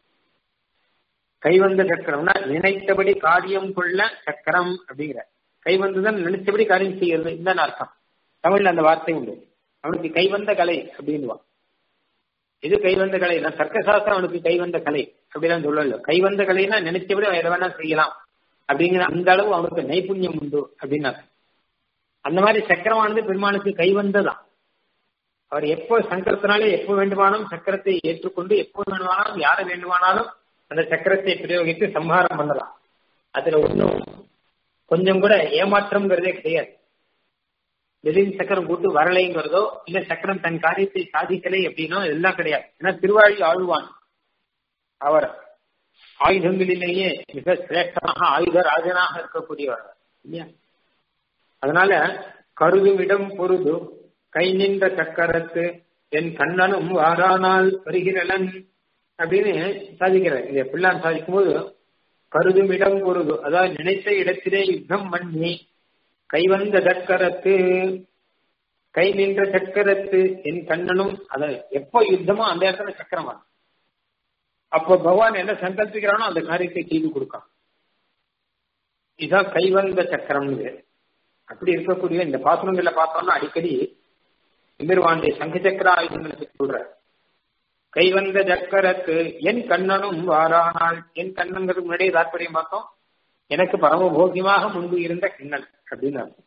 கை வந்த சக்கரம்னா நினைத்தபடி காரியம் கொள்ள சக்கரம் அப்படிங்கிற கை வந்துதான் நினைத்தபடி காரியம் செய்யறது இதுதான் அர்த்தம் தமிழ்ல அந்த வார்த்தை உண்டு அவனுக்கு கைவந்த கலை அப்படின்வான் இது கைவந்த கலை நான் தர்க்கசாஸ்திரம் அவனுக்கு கைவந்த கலை அப்படிலாம் சொல்லல கைவந்த கலைனா நினைச்சபடி அவன் எதை வேணா செய்யலாம் அப்படிங்கிற அந்த அளவு அவனுக்கு நைப்புண்ணியம் உண்டு அப்படின்னா அந்த மாதிரி சக்கரமானது பெருமானுக்கு கைவந்ததான் அவர் எப்போ சங்கரத்தினாலே எப்போ வேண்டுமானாலும் சக்கரத்தை ஏற்றுக்கொண்டு எப்போ வேண்டுமானாலும் யாரை வேண்டுமானாலும் அந்த சக்கரத்தை பிரயோகித்து சம்ஹாரம் பண்ணலாம் அதுல ஒன்றும் கொஞ்சம் கூட ஏமாற்றம்ங்கிறதே கிடையாது திடீர்னு சக்கரம் போட்டு வரலைங்கிறதோ இல்ல சக்கரம் தன் காரியத்தை சாதிக்கலை அப்படின்னோ எல்லாம் கிடையாது ஏன்னா திருவாழி ஆழ்வான் அவர் ஆயுதங்களிலேயே மிக சிரேஷ்டமாக ஆயுத ராஜனாக இருக்கக்கூடியவர் இல்லையா அதனால கருதுமிடம் பொருது கை நின்ற சக்கரத்து என் கண்ணனும் வாரானால் வருகிறலன் அப்படின்னு சாதிக்கிறார் இதை பிள்ளான் சாதிக்கும் போது கருதுமிடம் பொருது அதாவது நினைத்த இடத்திலே யுத்தம் பண்ணி கைவந்த சக்கரத்து கை நின்ற சக்கரத்து என் கண்ணனும் அத எப்போ யுத்தமோ அந்த இடத்துல சக்கரமா அப்போ பகவான் என்ன சங்கல்பிக்கிறானோ அந்த காரியத்தை செய்து கொடுக்கான் இதுதான் கைவந்த சக்கரம்னு அப்படி இருக்கக்கூடிய இந்த பாசுரங்கள்ல பார்த்தோம்னா அடிக்கடி எம்பெருவானுடைய சங்க சக்கர ஆயுதங்களை சொல்ற கைவந்த சக்கரத்து என் கண்ணனும் வாரானால் என் கண்ணங்கிறது முன்னாடியே தாற்பயம் பார்த்தோம் எனக்கு பரமபோகியமாக முன்பு இருந்த கிண்ணன் அப்படின்னு அர்த்தம்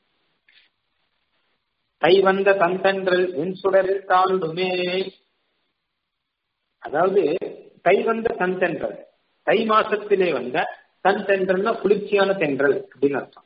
கை வந்த தந்தன்றல் வெண் சுடரில் தாழ்ந்துமே அதாவது தை வந்த தன் தென்றல் தை மாசத்திலே வந்த தன் தென்றல்னா குளிர்ச்சியான தென்றல் அப்படின்னு அர்த்தம்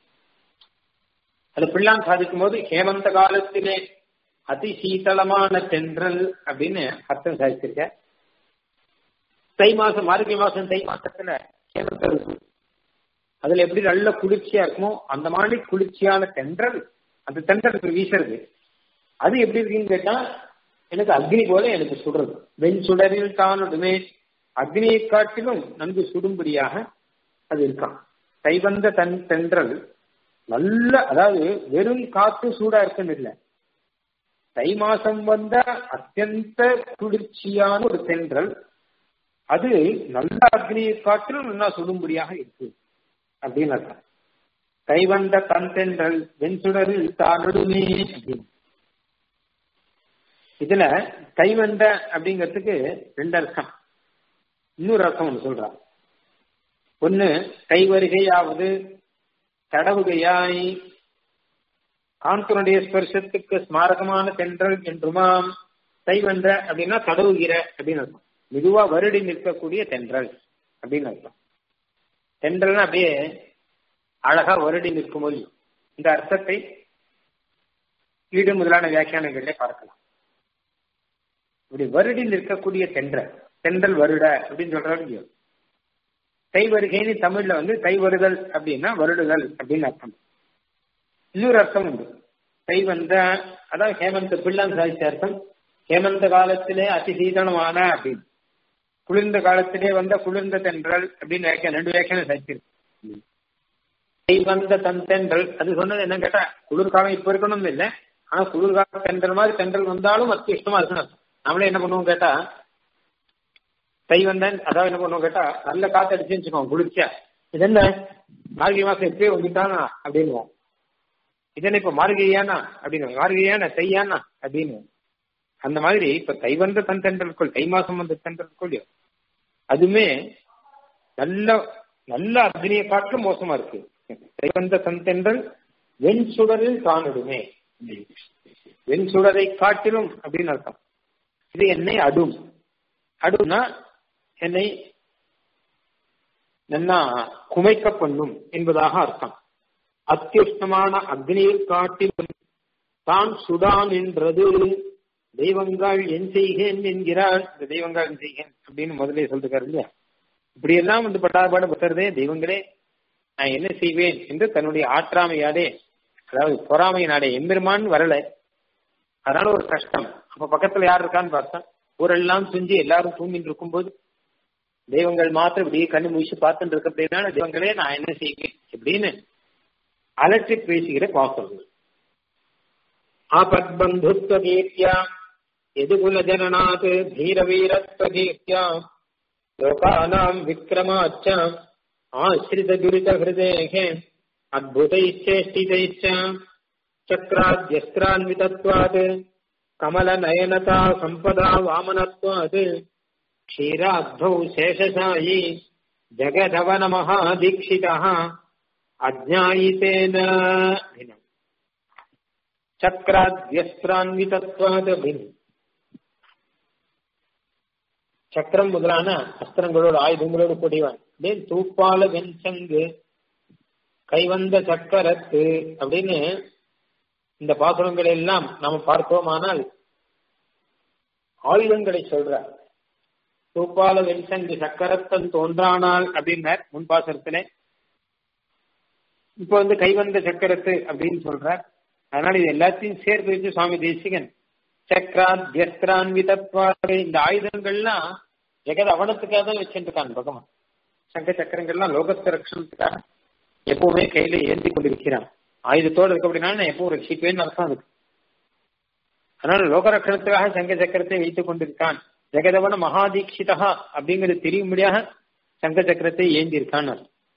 அது பிள்ளான் சாதிக்கும் போது ஹேமந்த காலத்திலே அதி சீதளமான தென்றல் அப்படின்னு அர்த்தம் சாதிச்சிருக்க தை மாசம் மார்கழி மாசம் தை மாசத்துல ஹேமந்த ருத்து அதுல எப்படி நல்ல குளிர்ச்சியா இருக்குமோ அந்த மாதிரி குளிர்ச்சியான தென்றல் அந்த தென்றலுக்கு வீசுறது அது எப்படி இருக்குன்னு கேட்டா எனக்கு அக்னி போல எனக்கு சுடுறது வெண் சுடரில் தானுடுமே அக்னியை காட்டிலும் நன்கு சுடும்படியாக அது இருக்கான் கைவந்த தன் தென்றல் நல்ல அதாவது வெறும் காத்து சூடா இருக்குன்னு இல்லை தை மாசம் வந்த அத்தியந்த குளிர்ச்சியான ஒரு தென்றல் அது நல்ல அக்னியை காட்டிலும் நல்லா சுடும்படியாக இருக்கு அப்படின்னு அர்த்தம் கைவந்த தன் தென்றல் வெண்சுடரில் தானுடுமே அப்படின்னு இதுல கைவந்த அப்படிங்கிறதுக்கு ரெண்டு அர்த்தம் இன்னொரு அர்த்தம் ஒன்று சொல்றான் ஒன்னு கை வருகையாவது தடவுகையாய் காந்தனுடைய ஸ்பர்சத்துக்கு ஸ்மாரகமான தென்றல் என்றுமாம் கைவந்த அப்படின்னா தடவுகிற அப்படின்னு அர்த்தம் மெதுவா வருடி நிற்கக்கூடிய தென்றல் அப்படின்னு அர்த்தம் தென்றல்னா அப்படியே அழகா வருடி நிற்கும் போது இந்த அர்த்தத்தை ஈடு முதலான வியாக்கியானங்களிலே பார்க்கலாம் இப்படி வருடி நிற்கக்கூடிய தென்றல் தென்றல் வருட அப்படின்னு சொல்றாங்க கை வருகைன்னு தமிழ்ல வந்து கை வருதல் அப்படின்னா வருடுதல் அப்படின்னு அர்த்தம் இன்னொரு அர்த்தம் உண்டு கை வந்த அதான் ஹேமந்த பிள்ளான் சாதிச்ச அர்த்தம் ஹேமந்த காலத்திலே அதி சீதளமான அப்படின்னு குளிர்ந்த காலத்திலே வந்த குளிர்ந்த தென்றல் அப்படின்னு வியாக்கியம் ரெண்டு வியாக்கியானம் சாதிச்சிருக்கு கை வந்த தன் தென்றல் அது சொன்னது என்ன கேட்டா குளிர்காலம் இப்ப இருக்கணும்னு இல்லை ஆனா குளிர்கால தென்றல் மாதிரி தென்றல் வந்தாலும் அத்தி இஷ்டமா இருக்கணும் நம்மளே என்ன பண்ணுவோம் கேட்டா தை வந்தேன் அதாவது என்ன பண்ணுவோம் கேட்டா நல்ல காத்து அடிச்சுன்னு வச்சுக்கோங்க குளிர்ச்சியா இது என்ன மார்கழி மாசம் எப்பயே வந்துட்டானா அப்படின்வோம் இது என்ன இப்ப மார்கழியானா அப்படின்னு மார்கழியான தையானா அப்படின்னு அந்த மாதிரி இப்ப தை வந்த தன் தென்றல்கொள் தை மாசம் வந்த தென்றல்கொள் அதுவுமே நல்ல நல்ல அக்னியை காட்டிலும் மோசமா இருக்கு தை வந்த தன் தென்றல் வெண் சுடரில் காணிடுமே வெண் சுடரை காட்டிலும் அப்படின்னு அர்த்தம் இது என்னை அடும் அடுனா என்னை நல்லா குமைக்க பண்ணும் என்பதாக அர்த்தம் அத்தியுஷ்ணமான அக்னியில் காட்டிலும் தான் சுடான் என்றது தெய்வங்கள் என் செய்கேன் என்கிறார் இந்த தெய்வங்கள் என் செய்கேன் அப்படின்னு முதலே சொல்லிருக்காரு இல்லையா இப்படி எல்லாம் வந்து பட்டாபாடு பட்டுறதே தெய்வங்களே நான் என்ன செய்வேன் என்று தன்னுடைய ஆற்றாமையாடே அதாவது பொறாமையினாடே எம்பெருமான் வரல அதனால ஒரு கஷ்டம் அப்ப பக்கத்துல யார் இருக்கான்னு பார்த்தா ஊரெல்லாம் செஞ்சு எல்லாரும் தூங்கிட்டு இருக்கும்போது தெய்வங்கள் மாத்திரம் இப்படி கண்ணு முடிச்சு பார்த்துட்டு இருக்க அப்படின்னா தெய்வங்களே நான் என்ன செய்வேன் அப்படின்னு அலற்றி பேசுகிற பாசங்கள் ஆபத் பந்துத்வ கீர்த்தியா எதுகுல ஜனநாத் தீர வீரத்வ கீர்த்தியா லோகானாம் விக்ரமாச்ச ஆசிரித துரித ஹிருதேகே அத்புதைச்சேஷ்டிதைச்ச சக்கராத்யஸ்திரான்விதத்வாத் கமலநயனதா சம்பதா வாமனத்வாத் क्षीराब्धौ शेषशायी जगदवन महादीक्षितः अज्ञायितेन भिन्नम् சக்கராத்யஸ்திரான்விதத்வாத் भिन्न சக்கரம் முதலான அஸ்திரங்களோடு ஆயுதங்களோடு கூடியவன் அப்படியே தூப்பால வெண்சங்கு கைவந்த சக்கரத்து அப்படின்னு இந்த பாசுரங்களை எல்லாம் நாம பார்த்தோமானால் ஆயுதங்களை சொல்றார் தூப்பால வெண்சங்கு சக்கரத்தன் தோன்றானால் அப்படின்னார் முன்பாசரத்திலே இப்ப வந்து கைவந்த சக்கரத்து அப்படின்னு சொல்றார் அதனால இது எல்லாத்தையும் சேர்த்து வச்சு சுவாமி தேசிகன் சக்கராத்யஸ்திரான்விதத்வாறு இந்த ஆயுதங்கள்லாம் ஜெகத் அவனத்துக்காக தான் வச்சுருக்கான் பகவான் சங்க சக்கரங்கள்லாம் லோகத்தை ரட்சணத்துக்காக எப்பவுமே கையில ஏந்தி கொண்டிருக்கிறான் ஆயுதத்தோடு இருக்க அப்படின்னா எப்பவும் ரட்சிப்பேன்னு அர்த்தம் அதுக்கு அதனால லோக ரட்சணத்துக்காக சங்க சக்கரத்தை வைத்துக் கொண்டிருக்கான் ஜெகதவன மகாதீட்சிதா அப்படிங்கிறது தெரியும்படியாக சங்க சக்கரத்தை ஏந்திருக்கான்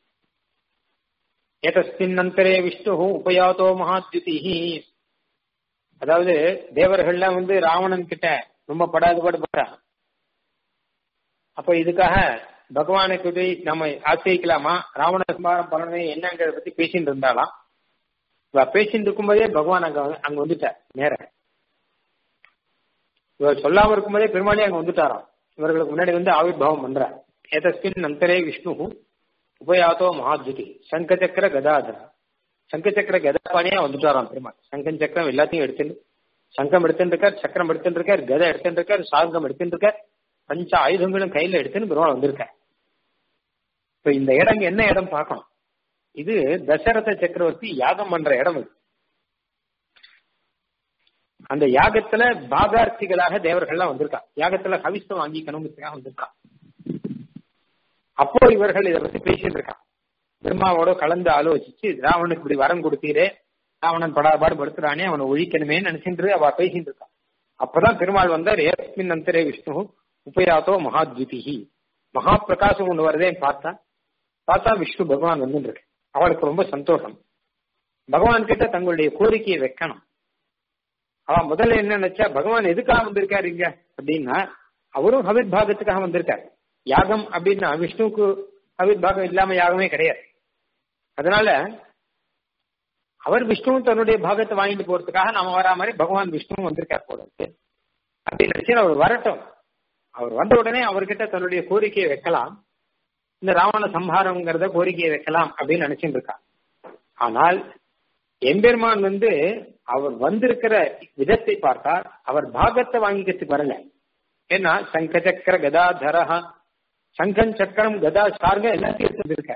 ஏதஸ்மின் அந்தரே விஷ்ணு உபயாதோ மகாத்யுதி அதாவது தேவர்கள்லாம் வந்து ராவணன் கிட்ட ரொம்ப படாதுபாடு பட்டா அப்ப இதுக்காக பகவானை பற்றி நம்ம ஆசிரிக்கலாமா ராவண சம்பாரம் பண்ணவே என்னங்கிறத பத்தி பேசிட்டு இருந்தாலாம் இவ பேசிட்டு இருக்கும்போதே பகவான் அங்க அங்க வந்துட்டார் நேர இவர் சொல்லாம இருக்கும்போதே பெருமாளே அங்க வந்துட்டாராம் இவர்களுக்கு முன்னாடி வந்து ஆவிர்வாவம் பண்றார் ஏதஸ்மின் அந்தரே விஷ்ணு உபயாத்தோ மகாத்யுதி சங்க சக்கர கதாதர சங்க சக்கர கதாபாணியா வந்துட்டாராம் பெருமாள் சங்கம் சக்கரம் எல்லாத்தையும் எடுத்துட்டு சங்கம் எடுத்துட்டு இருக்கார் சக்கரம் எடுத்துட்டு இருக்கார் கதை எடுத்துட்டு இருக்கார் சாங்கம் எடுத்துட்டு இருக்கார் பஞ்ச ஆயுதங்களும் கையில எடுத்துன்னு பெருமாள் வந்திருக்கார் இப்ப இந்த இடம் என்ன இடம் பார்க்கணும் இது தசரத சக்கரவர்த்தி யாகம் பண்ற இடம் இது அந்த யாகத்துல பாகார்த்திகளாக தேவர்கள்லாம் வந்திருக்கா யாகத்துல கவிஸ்தம் வாங்கிக்கணுங்கிறதுக்காக வந்திருக்கா அப்போ இவர்கள் இதை பத்தி பேசிட்டு இருக்கா பிரம்மாவோட கலந்து ஆலோசிச்சு ராவனுக்கு இப்படி வரம் கொடுத்தீரே ராவணன் படாபாடு படுத்துறானே அவனை ஒழிக்கணுமே நினைச்சுட்டு அவ பேசிட்டு இருக்கா அப்பதான் பெருமாள் வந்தார் ஏஸ்மின் அந்தரே விஷ்ணு உபயாத்தோ மகாத்யுதிஹி மகா பிரகாசம் ஒண்ணு வருதேன்னு பார்த்தா பார்த்தா விஷ்ணு பகவான் வந்து இருக்கு அவளுக்கு ரொம்ப சந்தோஷம் பகவான் கிட்ட தங்களுடைய கோரிக்கையை வைக்கணும் அவன் முதல்ல என்ன நினைச்சா பகவான் எதுக்காக வந்திருக்காரு இங்க அப்படின்னா அவரும் ஹவித் பாகத்துக்காக வந்திருக்காரு யாகம் அப்படின்னா விஷ்ணுவுக்கு ஹவித் பாகம் இல்லாம யாகமே கிடையாது அதனால அவர் விஷ்ணு தன்னுடைய பாகத்தை வாங்கிட்டு போறதுக்காக நாம வரா மாதிரி பகவான் விஷ்ணு வந்திருக்கார் போல இருக்கு அப்படின்னு நினைச்சு அவர் வரட்டும் அவர் வந்த உடனே அவர்கிட்ட தன்னுடைய கோரிக்கையை வைக்கலாம் இந்த ராவண சம்ஹாரம்ங்கிறத கோரிக்கையை வைக்கலாம் அப்படின்னு நினைச்சுட்டு இருக்கா ஆனால் எம்பெருமான் வந்து அவர் வந்திருக்கிற விதத்தை பார்த்தால் அவர் பாகத்தை வாங்கிக்கிறதுக்கு வரல ஏன்னா சங்க சக்கர கதாதரஹா சங்கன் சக்கரம் கதா சார்க எல்லாத்தையும் எடுத்துருக்க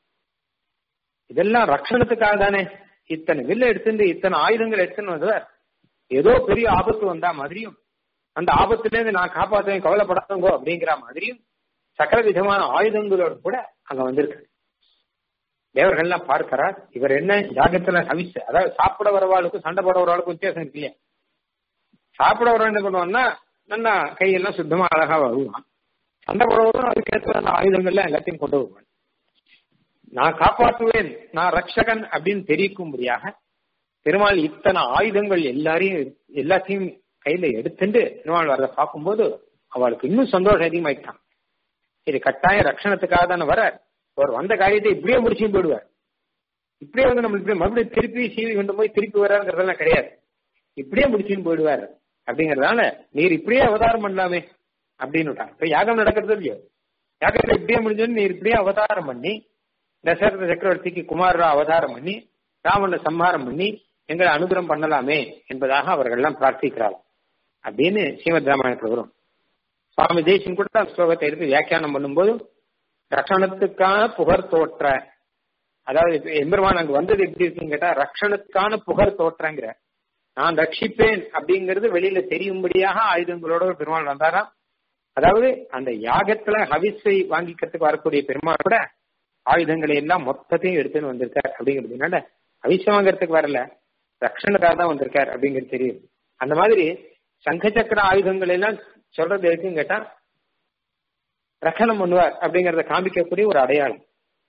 இதெல்லாம் ரட்சணத்துக்காக தானே இத்தனை வில்ல எடுத்துட்டு இத்தனை ஆயுதங்கள் எடுத்துன்னு வந்தவர் ஏதோ பெரிய ஆபத்து வந்தா மாதிரியும் அந்த ஆபத்துல இருந்து நான் காப்பாற்றுவேன் கவலைப்படாதங்கோ அப்படிங்கிற மாதிரியும் சகல விதமான ஆயுதங்களோட கூட அங்க வந்திருக்கு தேவர்கள்லாம் பார்க்கிறார் இவர் என்ன ஜாகத்துல ஹவிஸ் அதாவது சாப்பிட வரவாளுக்கும் சண்டை போட வரவாளுக்கும் வித்தியாசம் இருக்கு இல்லையா சாப்பிட வரவன் என்ன பண்ணுவான்னா நல்லா கையெல்லாம் சுத்தமா அழகா வருவான் சண்டை போடுறவரும் அதுக்கேற்ற அந்த ஆயுதங்கள்லாம் எல்லாத்தையும் கொண்டு வருவான் நான் காப்பாற்றுவேன் நான் ரக்ஷகன் அப்படின்னு தெரிவிக்கும்படியாக பெருமாள் இத்தனை ஆயுதங்கள் எல்லாரையும் எல்லாத்தையும் கையில எடுத்துட்டு பெருமாள் வரத பார்க்கும்போது அவளுக்கு இன்னும் சந்தோஷம் அதிகமாயிட்டான் சரி கட்டாயம் ரட்சணத்துக்காக தானே வர அவர் வந்த காரியத்தை இப்படியே முடிச்சும் போயிடுவார் இப்படியே வந்து நம்மளுக்கு மறுபடியும் திருப்பி சீவி கொண்டு போய் திருப்பி வராங்கிறதெல்லாம் கிடையாது இப்படியே முடிச்சுன்னு போயிடுவார் அப்படிங்கறதால நீர் இப்படியே அவதாரம் பண்ணலாமே அப்படின்னு இப்ப யாகம் நடக்கிறது இல்லையோ யாகத்தை இப்படியே முடிஞ்சோன்னு நீர் இப்படியே அவதாரம் பண்ணி தசரத சக்கரவர்த்திக்கு குமாரரா அவதாரம் பண்ணி ராவண சம்ஹாரம் பண்ணி எங்களை அனுகிரம் பண்ணலாமே என்பதாக அவர்கள்லாம் பிரார்த்திக்கிறார்கள் அப்படின்னு ஸ்ரீமத் ராமாயணத்தில் வரும் சுவாமி தேசின் கூட ஸ்லோகத்தை எடுத்து வியாக்கியானம் பண்ணும்போது ரட்சணத்துக்கான புகழ் தோற்ற அதாவது எம்பெருமான் அங்க வந்தது எப்படி இருக்குன்னு கேட்டா ரட்சணத்துக்கான புகழ் தோற்றங்கிற நான் ரட்சிப்பேன் அப்படிங்கிறது வெளியில தெரியும்படியாக ஆயுதங்களோட பெருமாள் வந்தாராம் அதாவது அந்த யாகத்துல ஹவிஸை வாங்கிக்கிறதுக்கு வரக்கூடிய பெருமாள் கூட ஆயுதங்களை எல்லாம் மொத்தத்தையும் எடுத்துன்னு வந்திருக்கார் அப்படிங்கிறதுனால ஹவிசம் வாங்கறதுக்கு வரல ரக்ஷனுக்காக தான் வந்திருக்கார் அப்படிங்கிறது தெரியும் அந்த மாதிரி சங்க சக்கர ஆயுதங்கள் எல்லாம் சொல்றது எதுக்குன்னு கேட்டா ரக்கணம் பண்ணுவார் அப்படிங்கறத காமிக்கக்கூடிய ஒரு அடையாளம்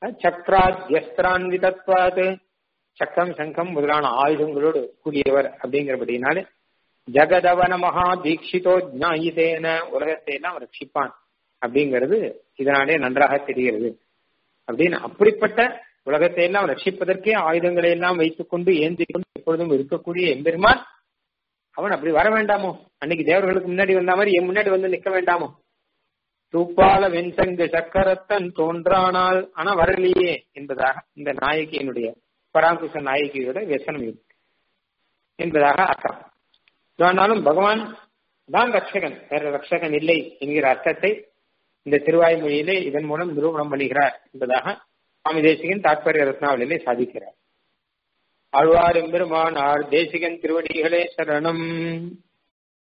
சக்கராத்யஸ்திரான்விதத்வாது சக்கம் சங்கம் முதலான ஆயுதங்களோடு கூடியவர் அப்படிங்கிறபடினாலே ஜகதவன மகா தீட்சிதோ ஜாயிதேன உலகத்தை எல்லாம் ரட்சிப்பான் அப்படிங்கிறது இதனாலே நன்றாக தெரிகிறது அப்படின்னு அப்படிப்பட்ட உலகத்தை எல்லாம் ரட்சிப்பதற்கே ஆயுதங்களை எல்லாம் வைத்துக் கொண்டு ஏந்தி கொண்டு எப்பொழுதும் இருக்கக்கூடிய எம்பெருமான் அவன் அப்படி வர வேண்டாமோ அன்னைக்கு தேவர்களுக்கு முன்னாடி வந்த மாதிரி என் முன்னாடி வந்து நிக்க வேண்டாமோ தூப்பால வெண்சங்கு சக்கரத்தன் தோன்றானால் ஆனா வரலையே என்பதாக இந்த நாயகியினுடைய பராங்குச நாயகியோட व्यसனம் இருக்கு என்பதாக அர்த்தம் ஆனாலும் பகவான் தான் ரட்சகன் வேற ரட்சகன் இல்லை என்கிற அர்த்தத்தை இந்த திருவாய்மொழியிலே இதன் மூலம் நிரூபணம் பண்ணுகிறார் என்பதாக சுவாமி தேசிகன் தாற்பரிய ரத்னாவளியிலே சாதிக்கிறார் ஆழ்வார் எம்பெருமானார் தேசிகன் திருவடிகளே சரணம்